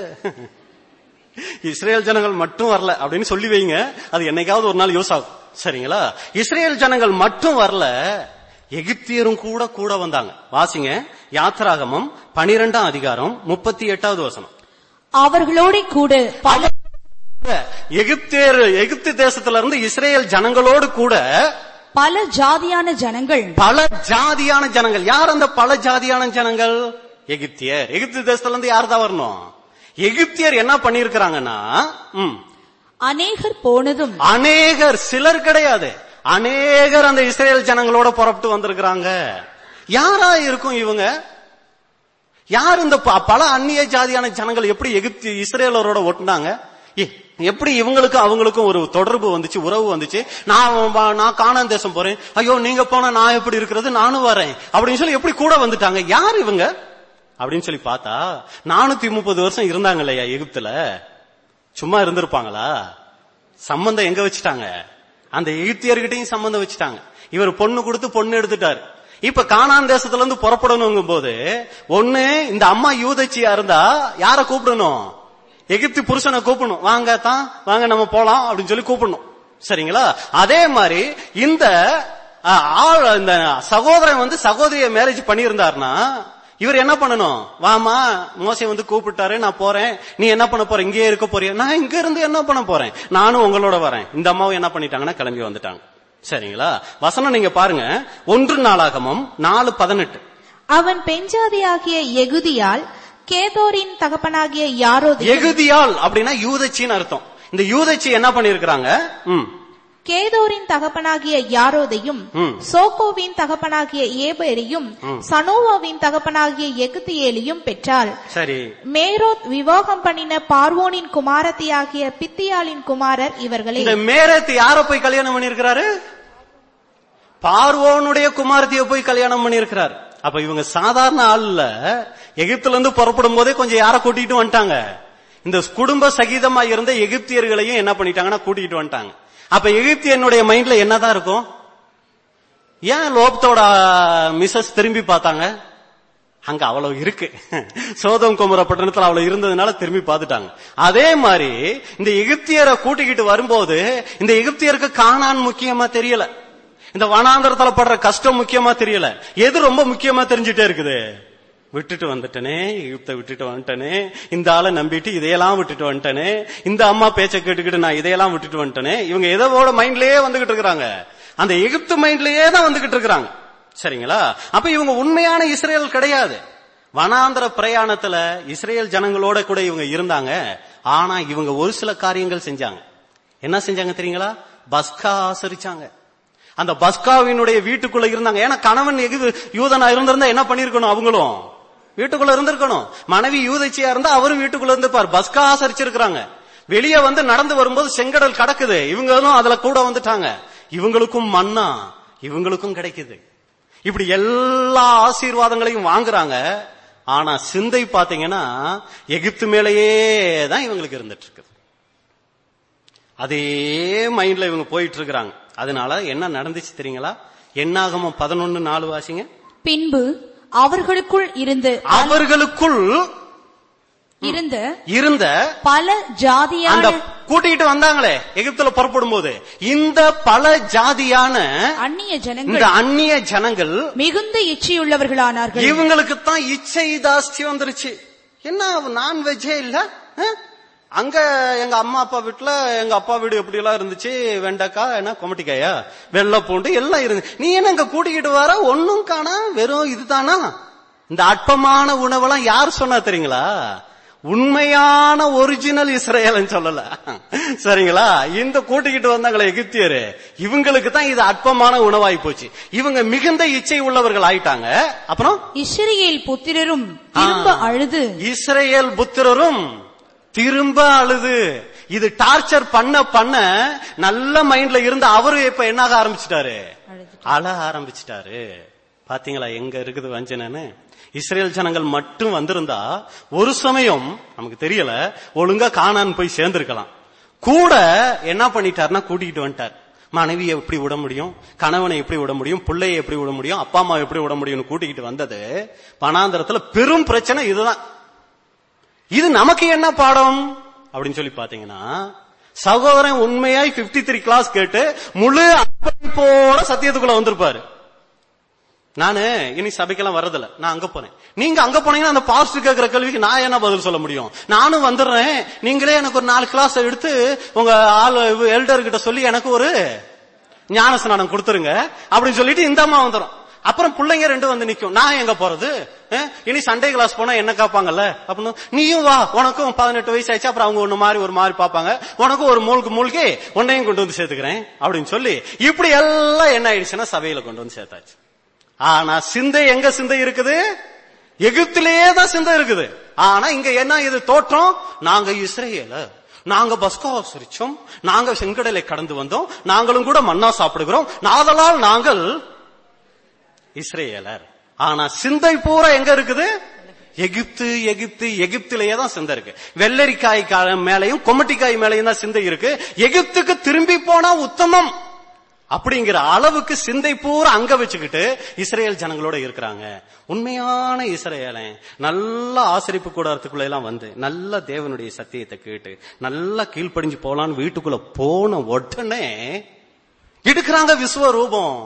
இஸ்ரேல் ஜனங்கள் மட்டும் வரல அப்படின்னு சொல்லி வைங்க அது என்னைக்காவது ஒரு நாள் யூஸ் ஆகும் சரிங்களா இஸ்ரேல் ஜனங்கள் மட்டும் வரல எகிப்தியரும் கூட கூட வந்தாங்க வாசிங்க யாத்திராகமம் பனிரெண்டாம் அதிகாரம் முப்பத்தி எட்டாவது வசனம் அவர்களோட கூட பல எகிப்தியர் எகிப்து தேசத்துல இருந்து இஸ்ரேல் ஜனங்களோடு கூட பல ஜாதியான ஜனங்கள் பல ஜாதியான ஜனங்கள் யார் அந்த பல ஜாதியான ஜனங்கள் எகிப்தியர் எகிப்து தேசத்துல இருந்து யார் தான் வரணும் எகிப்தியர் என்ன பண்ணிருக்கிறாங்கன்னா ம், அநேகர் போனதும் அநேகர் சிலர் கிடையாது அநேகர் அந்த இஸ்ரேல் ஜனங்களோட புறப்பட்டு வந்திருக்கிறாங்க யாரா இருக்கும் இவங்க யார் இந்த ப- பல அந்நிய ஜாதியான ஜனங்கள் எப்படி எகிப்து இஸ்ரேலரோட ஒட்டுனாங்க ஏ, எப்படி இவங்களுக்கும் அவங்களுக்கும் ஒரு தொடர்பு வந்துச்சு உறவு வந்துச்சு நான் வா- நான் காணான் தேசம் போறேன் ஐயோ நீங்க போனா நான் எப்படி இருக்கிறது நானும் வரேன் அப்படின்னு சொல்லி எப்படி கூட வந்துட்டாங்க யார் இவங்க அப்படின்னு சொல்லி பார்த்தா நானூத்தி முப்பது வருஷம் இருந்தாங்க இல்லையா எகிப்துல சும்மா இருந்திருப்பாங்களா சம்பந்தம் எங்க வச்சுட்டாங்க அந்த எகிப்தியர்கிட்டயும் சம்பந்தம் வச்சுட்டாங்க இவர் பொண்ணு கொடுத்து பொண்ணு எடுத்துட்டாரு இப்ப கானான் தேசத்துல இருந்து புறப்படணுங்கும் போது ஒண்ணு இந்த அம்மா யூதச்சியா இருந்தா யார கூப்பிடணும் எகிப்து புருஷனை கூப்பிடணும் வாங்க தான் வாங்க நம்ம போலாம் அப்படின்னு சொல்லி கூப்பிடணும் சரிங்களா அதே மாதிரி இந்த அஹ், ஆள் இந்த சகோதரன் வந்து சகோதரிய மேரேஜ் பண்ணியிருந்தாருன்னா இவர் என்ன பண்ணணும் வாமா மோசை வந்து கூப்பிட்டாரு நான் போறேன் நீ என்ன பண்ண போற இங்கேயே இருக்க போறியா நான் இங்க இருந்து என்ன பண்ண போறேன் நானும் உங்களோட வரேன் இந்த அம்மாவும் என்ன பண்ணிட்டாங்கன்னா கிளம்பி வந்துட்டாங்க சரிங்களா வசனம் நீங்க பாருங்க ஒன்று நாளாகமும் நாலு பதினெட்டு அவன் பெஞ்சாதியாகிய எகுதியால் கேதோரின் தகப்பனாகிய யாரோது எகுதியால் அப்படின்னா யூதச்சின்னு அர்த்தம் இந்த யூதச்சி என்ன பண்ணிருக்கிறாங்க ம் கேதோரின் தகப்பனாகிய யாரோதையும் ம். சோகோவின் தகப்பனாகிய ஏபேரையும் சனோவாவின் தகப்பனாகிய எகுதியேலியும் பெற்றாள் சரி மேரோத் விவாகம் பண்ணின பார்வோனின் குமாரத்தியாகிய பித்தியாளின் குமாரர் இவர்களே இந்த மேரத்து யார போய் கல்யாணம் பண்ணிருக்கிறாரு பார்வோனுடைய குமாரத்திய போய் கல்யாணம் பண்ணிருக்கிறார் அப்ப இவங்க சாதாரண ஆள் இல்ல எகிப்துல இருந்து புறப்படும் போதே கொஞ்சம் யார கூட்டிட்டு வந்துட்டாங்க இந்த குடும்ப சகிதமா இருந்த எகிப்தியர்களையும் என்ன பண்ணிட்டாங்கன்னா கூட்டிட்டு வந்துட்டாங்க அப்ப எகிப்தியனுடைய மைண்ட்ல என்னதான் இருக்கும் ஏன் லோப்தோட மிஸ்ஸஸ் திரும்பி பார்த்தாங்க அங்க அவ்வளவு இருக்கு சோதம் குமர பட்டணத்துல அவ்வளவு இருந்ததுனால திரும்பி பார்த்துட்டாங்க அதே மாதிரி இந்த எகிப்தியரை கூட்டிக்கிட்டு வரும்போது இந்த எகிப்தியருக்கு காணான் முக்கியமா தெரியல இந்த வனாந்தரத்துல படுற கஷ்டம் முக்கியமா தெரியல எது ரொம்ப முக்கியமா தெரிஞ்சுட்டே இருக்குது விட்டுட்டு வந்துட்டனே எகிப்தை விட்டுட்டு வந்துட்டனே இந்த ஆளை நம்பிட்டு இதையெல்லாம் விட்டுட்டு வந்துட்டனே இந்த அம்மா பேச்சை கேட்டுக்கிட்டு நான் இதையெல்லாம் விட்டுட்டு வந்துட்டனே இவங்க எதோட மைண்ட்லயே வந்துகிட்டு இருக்கிறாங்க அந்த எகிப்து மைண்ட்லயே தான் வந்துகிட்டு இருக்கிறாங்க சரிங்களா அப்ப இவங்க உண்மையான இஸ்ரேல் கிடையாது வனாந்தர பிரயாணத்துல இஸ்ரேல் ஜனங்களோட கூட இவங்க இருந்தாங்க ஆனா இவங்க ஒரு சில காரியங்கள் செஞ்சாங்க என்ன செஞ்சாங்க தெரியுங்களா பஸ்கா ஆசரிச்சாங்க அந்த பஸ்காவினுடைய வீட்டுக்குள்ள இருந்தாங்க ஏன்னா கணவன் எகு யூதனா இருந்திருந்தா என்ன பண்ணிருக்கணும் அவங்களும் வீட்டுக்குள்ள இருந்திருக்கணும் மனைவி யூதச்சியா இருந்தா அவரும் வீட்டுக்குள்ள இருந்திருப்பார் பஸ்கா ஆசரிச்சிருக்கிறாங்க வெளியே வந்து நடந்து வரும்போது செங்கடல் கடக்குது இவங்களும் அதுல கூட வந்துட்டாங்க இவங்களுக்கும் மன்னா இவங்களுக்கும் கிடைக்குது இப்படி எல்லா ஆசீர்வாதங்களையும் வாங்குறாங்க ஆனா சிந்தை பாத்தீங்கன்னா எகிப்து மேலேயே தான் இவங்களுக்கு இருந்துட்டு இருக்குது அதே மைண்ட்ல இவங்க போயிட்டு இருக்கிறாங்க அதனால என்ன நடந்துச்சு தெரியுங்களா என்னாகமோ பதினொன்னு நாலு வாசிங்க பின்பு அவர்களுக்குள் இருந்து அவர்களுக்குள் இருந்த இருந்த பல அந்த ஜாதியான கூட்டிகிட்டு வந்தாங்களே எகிப்துல புறப்படும் போது இந்த பல ஜாதியான அந்நிய இந்த ஜனங்கள் அந்நிய ஜனங்கள் மிகுந்த இச்சையுள்ளவர்களானார்கள் இவங்களுக்கு தான் இச்சை ஜாஸ்தி வந்துருச்சு என்ன நான்வெஜ்ஜே இல்ல அஹ்? அங்க எங்க அம்மா அப்பா வீட்டுல எங்க அப்பா வீடு எப்படி எல்லாம் இருந்துச்சு வெண்டைக்காய் என்ன கொமட்டிக்காயா வெள்ளை பூண்டு எல்லாம் இருந்து நீ என்ன இங்க கூட்டிக்கிட்டு வர ஒன்னும் காணா வெறும் இதுதானா இந்த அற்பமான உணவெல்லாம் யார் சொன்னா தெரியுங்களா உண்மையான ஒரிஜினல் இஸ்ரேல்னு சொல்லல சரிங்களா இந்த கூட்டிக்கிட்டு வந்தாங்களே எகிப்தியரு இவங்களுக்கு தான் இது அற்பமான உணவாய் போச்சு இவங்க மிகுந்த இச்சை உள்ளவர்கள் ஆயிட்டாங்க அப்புறம் இஸ்ரேல் புத்திரரும் திரும்ப ஆ. அழுது இஸ்ரேல் புத்திரரும் திரும்ப அழுது இது டார்ச்சர் பண்ண பண்ண நல்ல மைண்ட்ல இருந்த அவரு இப்ப என்னாக ஆரம்பிச்சிட்டாரு அழ ஆரம்பிச்சிட்டாரு பாத்தீங்களா எங்க இருக்குது வஞ்சனன்னு இஸ்ரேல் ஜனங்கள் மட்டும் வந்திருந்தா ஒரு சமயம் நமக்கு தெரியல ஒழுங்கா காணான்னு போய் சேர்ந்திருக்கலாம் கூட என்ன பண்ணிட்டாருன்னா கூட்டிகிட்டு வந்துட்டார் மனைவியை எப்படி விட முடியும் கணவனை எப்படி விட முடியும் பிள்ளையை எப்படி விட முடியும் அப்பா அம்மா எப்படி விட முடியும்னு கூட்டிக்கிட்டு வந்தது பணாந்தரத்துல பெரும் பிரச்சனை இதுதான் இது நமக்கு என்ன பாடம் அப்படின்னு சொல்லி பாத்தீங்கன்னா சகோதரன் உண்மையாய் 53 த்ரீ கிளாஸ் கேட்டு முழு அர்ப்பணிப்போட சத்தியத்துக்குள்ள வந்திருப்பாரு நானு இனி சபைக்கெல்லாம் வர்றதில்ல நான் அங்க போறேன் நீங்க அங்க போனீங்கன்னா அந்த பாஸ்டர் கேட்கிற கேள்விக்கு நான் என்ன பதில் சொல்ல முடியும் நானும் வந்துடுறேன் நீங்களே எனக்கு ஒரு நாலு கிளாஸ் எடுத்து உங்க ஆள் எல்டர் கிட்ட சொல்லி எனக்கு ஒரு ஞான ஸ்நானம் கொடுத்துருங்க அப்படின்னு சொல்லிட்டு இந்த அம்மா வந்துரும் அப்புறம் பிள்ளைங்க ரெண்டு வந்து நிக்கும் நான் எங்க போறது அஹ், இனி சண்டே கிளாஸ் போனா என்ன காப்பாங்கல்ல அப்படின்னு நீயும் வா உனக்கும் பதினெட்டு வயசு ஆயிடுச்சு அப்புறம் அவங்க ஒண்ணு மாதிரி ஒரு மாதிரி பாப்பாங்க உனக்கும் ஒரு மூழ்கு மூழ்கி உன்னையும் கொண்டு வந்து சேர்த்துக்கிறேன் அப்படின்னு சொல்லி இப்படி எல்லாம் என்ன ஆயிடுச்சுன்னா சபையில கொண்டு வந்து சேர்த்தாச்சு ஆனா சிந்தை எங்க சிந்தை இருக்குது எகிப்திலேயே தான் சிந்தை இருக்குது ஆனா இங்க என்ன இது தோற்றம் நாங்க இஸ்ரேல நாங்க பஸ்கோ ஆசரிச்சோம் நாங்க செங்கடலை கடந்து வந்தோம் நாங்களும் கூட மன்னா சாப்பிடுகிறோம் நாதலால் நாங்கள் இஸ்ரேலர் ஆனா சிந்தை பூரா எங்க இருக்குது எகிப்து எகிப்து எகிப்திலேயே தான் சிந்தை இருக்கு வெள்ளரிக்காய் கா- மேலையும் கொமட்டிக்காய் மேலையும் தான் சிந்தை இருக்கு எகிப்துக்கு திரும்பி போனா உத்தமம் அப்படிங்கிற அளவுக்கு சிந்தை பூரா அங்க வச்சுக்கிட்டு இஸ்ரேல் ஜனங்களோட இருக்கிறாங்க உண்மையான இஸ்ரேலன் நல்ல ஆசிரிப்பு கூடாரத்துக்குள்ள எல்லாம் வந்து நல்ல தேவனுடைய சத்தியத்தை கேட்டு நல்லா கீழ்ப்படிஞ்சு போலான்னு வீட்டுக்குள்ள போன உடனே எடுக்கிறாங்க விஸ்வரூபம்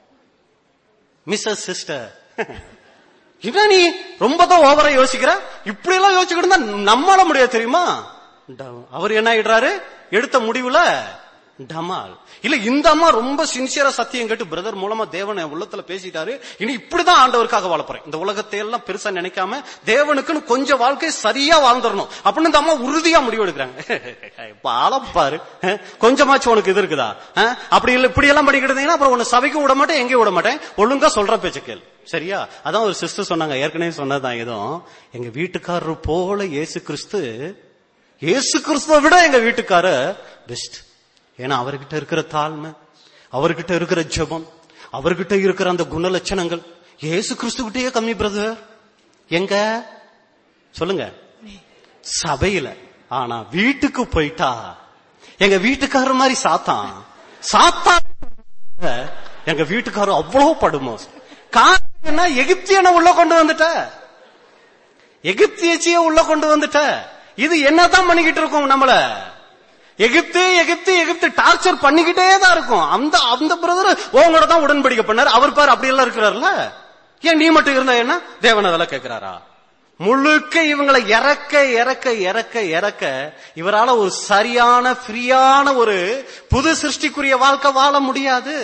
மிஸ்ஸஸ் சிஸ்டர் என்ன நீ ரொம்ப தான் ஓவரா யோசிக்கிற இப்படி எல்லாம் யோசிச்சுக்கிட்டு இருந்தா நம்மால முடியாது தெரியுமா ட- அவர் என்ன ஆயிடுறாரு எடுத்த முடிவுல டமால் இல்ல இந்த அம்மா ரொம்ப சின்சியரா சத்தியம் கேட்டு பிரதர் மூலமா தேவன் என் உள்ளத்துல பேசிட்டாரு இனி இப்படிதான் ஆண்டவருக்காக வாழ போறேன் இந்த உலகத்தை எல்லாம் பெருசா நினைக்காம தேவனுக்குன்னு கொஞ்சம் வாழ்க்கை சரியா வாழ்ந்துடணும் அப்படின்னு இந்த அம்மா உறுதியா முடிவு எடுக்கிறாங்க இப்ப ஆளப் பாரு அஹ், கொஞ்சமாச்சும் உனக்கு இது இருக்குதா அஹ், அப்படி இல்ல இப்படி எல்லாம் பண்ணிக்கிட்டு இருந்தீங்கன்னா அப்புறம் உன்னை சபைக்கும் விட மாட்டேன் எங்கேயும் விட மாட்டேன் ஒழுங்கா சொல்ற பேச்சு கேள் சரியா அதான் ஒரு சிஸ்டர் சொன்னாங்க ஏற்கனவே சொன்னதான் எதுவும் எங்க வீட்டுக்காரரு போல இயேசு கிறிஸ்து இயேசு கிறிஸ்துவை விட எங்க வீட்டுக்கார பெஸ்ட் ஏன்னா அவர்கிட்ட இருக்கிற தாழ்மை அவர்கிட்ட இருக்கிற ஜெபம் அவர்கிட்ட இருக்கிற அந்த குணலட்சணங்கள் இயேசு கிறிஸ்துகிட்டயே கம்மி பிரதர் எங்க சொல்லுங்க சபையில ஆனா வீட்டுக்கு போயிட்டா எங்க வீட்டுக்காரர் மாதிரி சாத்தான் சாத்தான் எங்க வீட்டுக்காரர் அவ்வளவு படுமோ காரணம் என்ன எகிப்தியனை உள்ள கொண்டு வந்துட்ட எகிப்தியச்சிய உள்ள கொண்டு வந்துட்ட இது என்னதான் பண்ணிக்கிட்டு இருக்கோம் நம்மள எகிப்து எகிப்து எகிப்து டார்ச்சர் பண்ணிக்கிட்டே தான் இருக்கும் அந்த அந்த பிரதர் உங்களோட தான் உடன்படிக்கை பண்ணாரு அவர் பாரு அப்படி எல்லாம் இருக்கிறார்ல ஏன் நீ மட்டும் இருந்தா என்ன தேவன் அதெல்லாம் கேட்கிறாரா முழுக்க இவங்களை இறக்க இறக்க இறக்க இறக்க இவரால ஒரு சரியான ஃப்ரீயான ஒரு புது சிருஷ்டிக்குரிய வாழ்க்கை வாழ முடியாது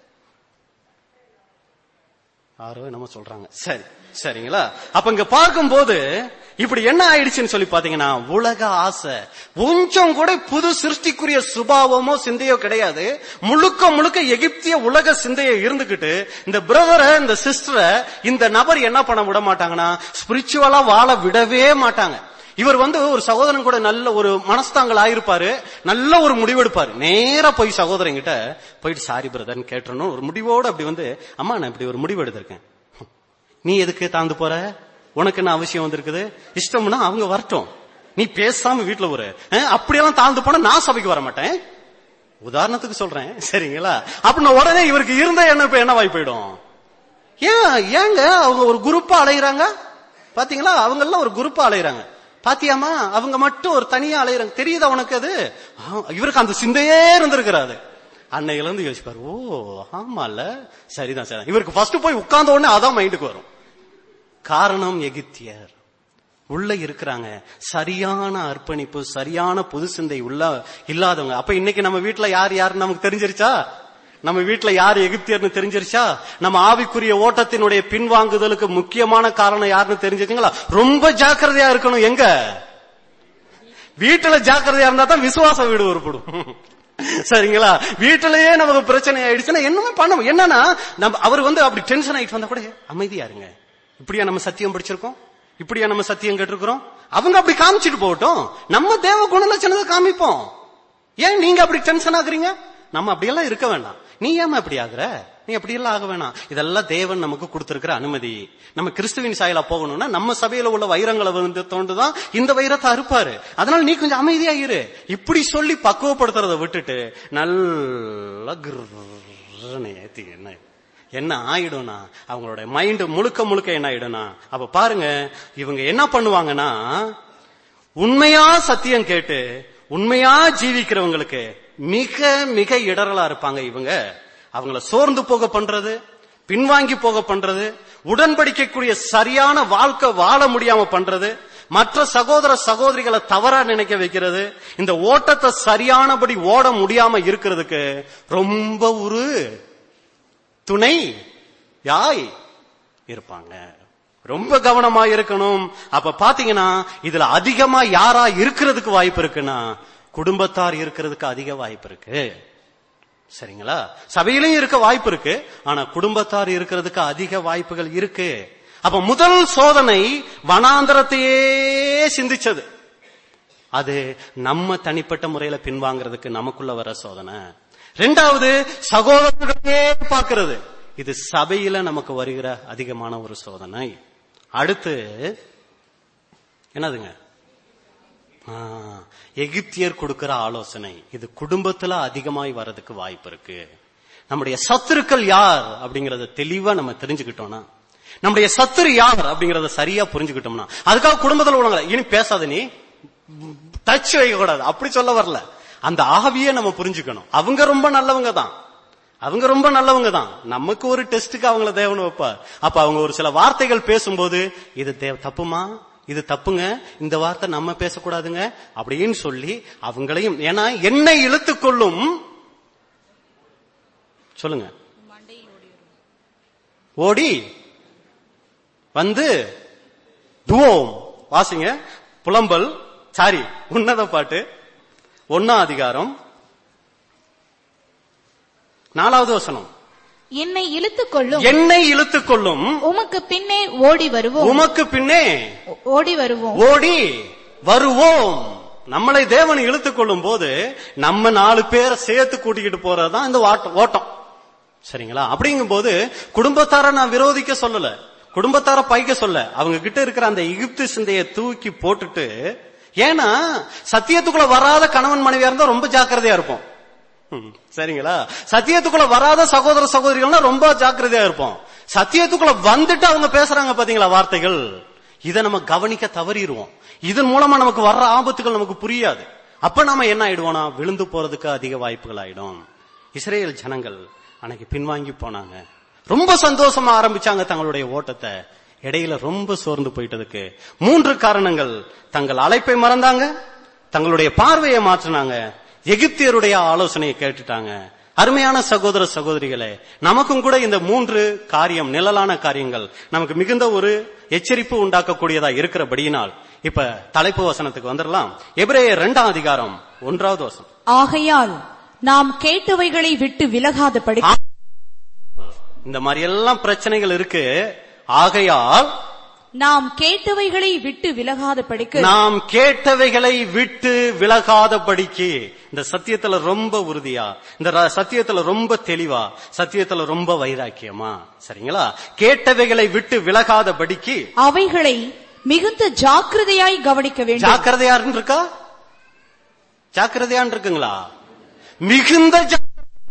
யாரோ நம்ம சொல்றாங்க சரி சரிங்களா அப்ப இங்க பார்க்கும்போது இப்படி என்ன ஆயிடுச்சுன்னு சொல்லி பாத்தீங்கன்னா உலக ஆசை கொஞ்சம் கூட புது சிருஷ்டிக்குரிய சுபாவமோ சிந்தையோ கிடையாது முழுக்க முழுக்க எகிப்திய உலக சிந்தையை இருந்துகிட்டு இந்த பிரதரை இந்த சிஸ்டரை இந்த நபர் என்ன பண்ண விட மாட்டாங்கன்னா ஸ்பிரிச்சுவலா வாழ விடவே மாட்டாங்க இவர் வந்து ஒரு சகோதரன் கூட நல்ல ஒரு மனஸ்தாங்கள் ஆயிருப்பாரு நல்ல ஒரு முடிவெடுப்பாரு நேரா போய் சகோதரன் கிட்ட போயிட்டு சாரி பிரதர்னு கேட்டணும் ஒரு முடிவோடு அப்படி வந்து அம்மா நான் இப்படி ஒரு முடிவு எடுத்திருக்கேன் நீ எதுக்கு தாழ்ந்து போற உனக்கு என்ன அவசியம் வந்திருக்குது இஷ்டம்னா அவங்க வரட்டும் நீ பேசாம வீட்டுல ஒரு அஹ், அப்படியெல்லாம் தாழ்ந்து போனா நான் சபைக்கு வர மாட்டேன் உதாரணத்துக்கு சொல்றேன் சரிங்களா அப்படின்னா உடனே இவருக்கு இருந்த எண்ணம் இப்ப என்ன வாய் போயிடும் ஏன் ஏங்க அவங்க ஒரு குரூப்பா அலையுறாங்க பாத்தீங்களா அவங்க எல்லாம் ஒரு குரூப்பா அலையுறாங்க பாத்தியாமா அவங்க மட்டும் ஒரு தனியா அலையுறாங்க தெரியுதா உனக்கு அது ஆ, இவருக்கு அந்த சிந்தையே இருந்திருக்கிறாரு அன்னையில இருந்து யோசிப்பாரு ஓ ஆமால சரிதான் சரிதான் இவருக்கு ஃபர்ஸ்ட் போய் உட்கார்ந்த உடனே அதான் மைண்டுக்கு வரும் காரணம் எகிப்தியர் உள்ள இருக்கிறாங்க சரியான அர்ப்பணிப்பு சரியான புது சிந்தை உள்ள இல்லாதவங்க அப்ப இன்னைக்கு நம்ம வீட்டுல யார் யாருன்னு நமக்கு தெரிஞ்சிருச்சா நம்ம வீட்டுல யார் எகிப்தியர்னு தெரிஞ்சிருச்சா நம்ம ஆவிக்குரிய ஓட்டத்தினுடைய பின்வாங்குதலுக்கு முக்கியமான காரணம் யாருன்னு தெரிஞ்சிருச்சுங்களா ரொம்ப ஜாக்கிரதையா இருக்கணும் எங்க வீட்டுல ஜாக்கிரதையா இருந்தா தான் விசுவாச வீடு உருப்படும் சரிங்களா வீட்டிலேயே நமக்கு பிரச்சனை ஆயிடுச்சுன்னா என்னமே பண்ண என்னன்னா நம்ம அவர் வந்து அப்படி டென்ஷன் ஆயிட்டு வந்தா கூட அமைதியா இருங்க இப்படியா நம்ம சத்தியம் படிச்சிருக்கோம் இப்படியா நம்ம சத்தியம் கேட்டிருக்கிறோம் அவங்க அப்படி காமிச்சிட்டு போகட்டும் நம்ம தேவ குணலட்சணத்தை காமிப்போம் ஏன் நீங்க அப்படி டென்ஷன் ஆகுறீங்க நம்ம அப்படியெல்லாம் இருக்க வேண்டாம் நீ ஏமா இப்படி ஆகுற நீ அப்படியெல்லாம் ஆக வேணாம் இதெல்லாம் தேவன் நமக்கு கொடுத்திருக்கிற அனுமதி நம்ம கிறிஸ்துவின் சாயலா போகணும்னா நம்ம சபையில உள்ள வைரங்களை வந்து தோண்டுதான் இந்த வைரத்தை அறுப்பாரு அதனால நீ கொஞ்சம் அமைதியா இரு இப்படி சொல்லி பக்குவப்படுத்துறத விட்டுட்டு நல்ல கிர்ன்னு ஏத்தி என்ன என்ன ஆயிடும்னா அவங்களோட மைண்ட் முழுக்க முழுக்க என்ன ஆயிடும்னா அப்ப பாருங்க இவங்க என்ன பண்ணுவாங்கன்னா உண்மையா சத்தியம் கேட்டு உண்மையா ஜீவிக்கிறவங்களுக்கு மிக மிக இடரலா இருப்பாங்க இவங்க அவங்கள சோர்ந்து போக பண்றது பின்வாங்கி போக பண்றது உடன்படிக்கைக்குரிய சரியான வாழ்க்கை வாழ முடியாம பண்றது மற்ற சகோதர சகோதரிகளை தவறா நினைக்க வைக்கிறது இந்த ஓட்டத்தை சரியானபடி ஓட முடியாம இருக்கிறதுக்கு ரொம்ப ஒரு துணை யாய் இருப்பாங்க ரொம்ப கவனமா இருக்கணும் அப்ப பாத்தீங்கன்னா இதுல அதிகமா யாரா இருக்கிறதுக்கு வாய்ப்பு இருக்குன்னா குடும்பத்தார் இருக்கிறதுக்கு அதிக வாய்ப்பு இருக்கு சரிங்களா சபையிலையும் இருக்க வாய்ப்பு இருக்கு ஆனா குடும்பத்தார் இருக்கிறதுக்கு அதிக வாய்ப்புகள் இருக்கு அப்ப முதல் சோதனை வனாந்தரத்தையே சிந்திச்சது அது நம்ம தனிப்பட்ட முறையில பின்வாங்கிறதுக்கு நமக்குள்ள வர சோதனை ரெண்டாவது சகோதரர்களே பார்க்கிறது இது சபையில நமக்கு வருகிற அதிகமான ஒரு சோதனை அடுத்து என்னதுங்க ஆ, எகிப்தியர் கொடுக்கிற ஆலோசனை இது குடும்பத்துல அதிகமாய் வர்றதுக்கு வாய்ப்பு இருக்கு நம்முடைய சத்துருக்கள் யார் அப்படிங்கறத தெளிவா நம்ம தெரிஞ்சுக்கிட்டோம்னா நம்முடைய சத்துரு யார் அப்படிங்கறத சரியா புரிஞ்சுக்கிட்டோம்னா அதுக்காக குடும்பத்துல உள்ளவங்க இனி பேசாத நீ டச் வைக்க கூடாது அப்படி சொல்ல வரல அந்த ஆவியே நம்ம புரிஞ்சுக்கணும் அவங்க ரொம்ப நல்லவங்க தான் அவங்க ரொம்ப நல்லவங்க தான் நமக்கு ஒரு டெஸ்ட்டுக்கு அவங்கள தேவன் வைப்பார் அப்ப அவங்க ஒரு சில வார்த்தைகள் பேசும்போது இது தேவ- தப்புமா இது தப்புங்க இந்த வார்த்தை நம்ம பேசக்கூடாதுங்க அப்படின்னு சொல்லி அவங்களையும் ஏன்னா என்னை இழுத்துக் கொள்ளும் சொல்லுங்க ஓடி வந்து துவோம் வாசிங்க புலம்பல் சாரி உன்னத பாட்டு ஒன்னாம் அதிகாரம் நாலாவது வசனம் என்னை இழுத்துக் கொள்ளும் என்னை இழுத்துக் கொள்ளும் உமக்கு பின்னே ஓடி வருவோம் உமக்கு பின்னே ஓடி வருவோம் ஓடி வருவோம் நம்மளை தேவன் இழுத்துக் கொள்ளும் போது நம்ம நாலு பேரை சேர்த்து கூட்டிக்கிட்டு போறதுதான் இந்த வாட்ட- ஓட்டம் சரிங்களா அப்படிங்கும்போது குடும்பத்தார நான் விரோதிக்க சொல்லல குடும்பத்தார பைக்க சொல்ல அவங்க கிட்ட இருக்கிற அந்த எகிப்து சிந்தையை தூக்கி போட்டுட்டு ஏன்னா சத்தியத்துக்குள்ள வராத கணவன் மனைவியா இருந்தா ரொம்ப ஜாக்கிரதையா இருப்போம் ம், சரிங்களா சத்தியத்துக்குள்ள வராத சகோதர சகோதரிகள்னா ரொம்ப ஜாக்கிரதையா இருப்போம் சத்தியத்துக்குள்ள வந்துட்டு அவங்க பேசுறாங்க பாத்தீங்களா வார்த்தைகள் இதை நம்ம கவனிக்க தவறிடுவோம் இதன் மூலமா நமக்கு வர்ற ஆபத்துகள் நமக்கு புரியாது அப்ப நாம என்ன ஆயிடுவோம்னா விழுந்து போறதுக்கு அதிக வாய்ப்புகள் ஆயிடும் இஸ்ரேல் ஜனங்கள் அன்னைக்கு பின்வாங்கி போனாங்க ரொம்ப சந்தோஷமா ஆரம்பிச்சாங்க தங்களுடைய ஓட்டத்தை இடையில ரொம்ப சோர்ந்து போயிட்டதுக்கு மூன்று காரணங்கள் தங்கள் அழைப்பை மறந்தாங்க தங்களுடைய பார்வையை மாற்றினாங்க எகிப்தியருடைய ஆலோசனையை கேட்டுட்டாங்க அருமையான சகோதர சகோதரிகளே நமக்கும் கூட இந்த மூன்று காரியம் நிழலான காரியங்கள் நமக்கு மிகுந்த ஒரு எச்சரிப்பு உண்டாக்கக்கூடியதா இருக்கிறபடியினால் இப்ப தலைப்பு வசனத்துக்கு வந்துடலாம் எபிரேயர் இரண்டாம் அதிகாரம் ஒன்றாவது வசனம் ஆகையால் நாம் கேட்டவைகளை விட்டு விலகாதபடி இந்த மாதிரி எல்லாம் பிரச்சனைகள் இருக்கு ஆகையால் நாம் கேட்டவைகளை விட்டு விலகாதபடிக்கு நாம் கேட்டவைகளை விட்டு விலகாதபடிக்கு இந்த சத்தியத்துல ரொம்ப உறுதியா இந்த ர- சத்தியத்துல ரொம்ப தெளிவா சத்தியத்துல ரொம்ப வைராக்கியமா சரிங்களா கேட்டவைகளை விட்டு விலகாதபடிக்கு அவைகளை மிகுந்த ஜாக்கிரதையாய் கவனிக்க வேண்டும் ஜாக்கிரதையாருன்னு இருக்கா ஜாக்கிரதையான் இருக்குங்களா மிகுந்த ஜா-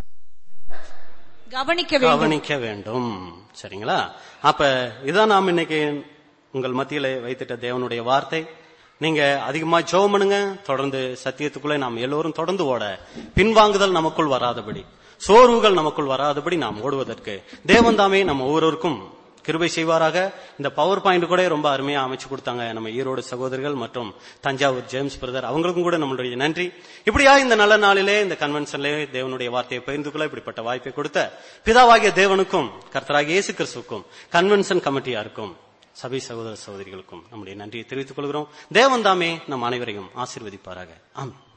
கவனிக்க வேண்டும் கவனிக்க வேண்டும் சரிங்களா அப்ப இதான் நாம் இன்னைக்கு உங்கள் மத்தியில வைத்திட்ட தேவனுடைய வார்த்தை நீங்க அதிகமா ஜெபம் பண்ணுங்க தொடர்ந்து சத்தியத்துக்குள்ளே நாம் எல்லோரும் தொடர்ந்து ஓட பின்வாங்குதல் நமக்குள் வராதபடி சோர்வுகள் நமக்குள் வராதபடி நாம் ஓடுவதற்கு தேவன் தாமே நம்ம ஒவ்வொருவருக்கும் கிருபை செய்வாராக இந்த பவர் பாயிண்ட் கூட ரொம்ப அருமையா அமைச்சு கொடுத்தாங்க நம்ம ஈரோடு சகோதரர்கள் மற்றும் தஞ்சாவூர் ஜேம்ஸ் பிரதர் அவங்களுக்கும் கூட நம்மளுடைய நன்றி இப்படியா இந்த நல்ல நாளிலே இந்த கன்வென்ஷன்ல தேவனுடைய வார்த்தையை பகிர்ந்து கொள்ள இப்படிப்பட்ட வாய்ப்பை கொடுத்த பிதாவாகிய தேவனுக்கும் கர்த்தராகிய இயேசு கிறிஸ்துவுக்கும் கன்வென்ஷன் கமிட்டியாருக்கும் சபை சகோதர சகோதரிகளுக்கும் நம்முடைய நன்றியை தெரிவித்துக் கொள்கிறோம் தேவன் தாமே நம் அனைவரையும் ஆசீர்வதிப்பாராக ஆமென்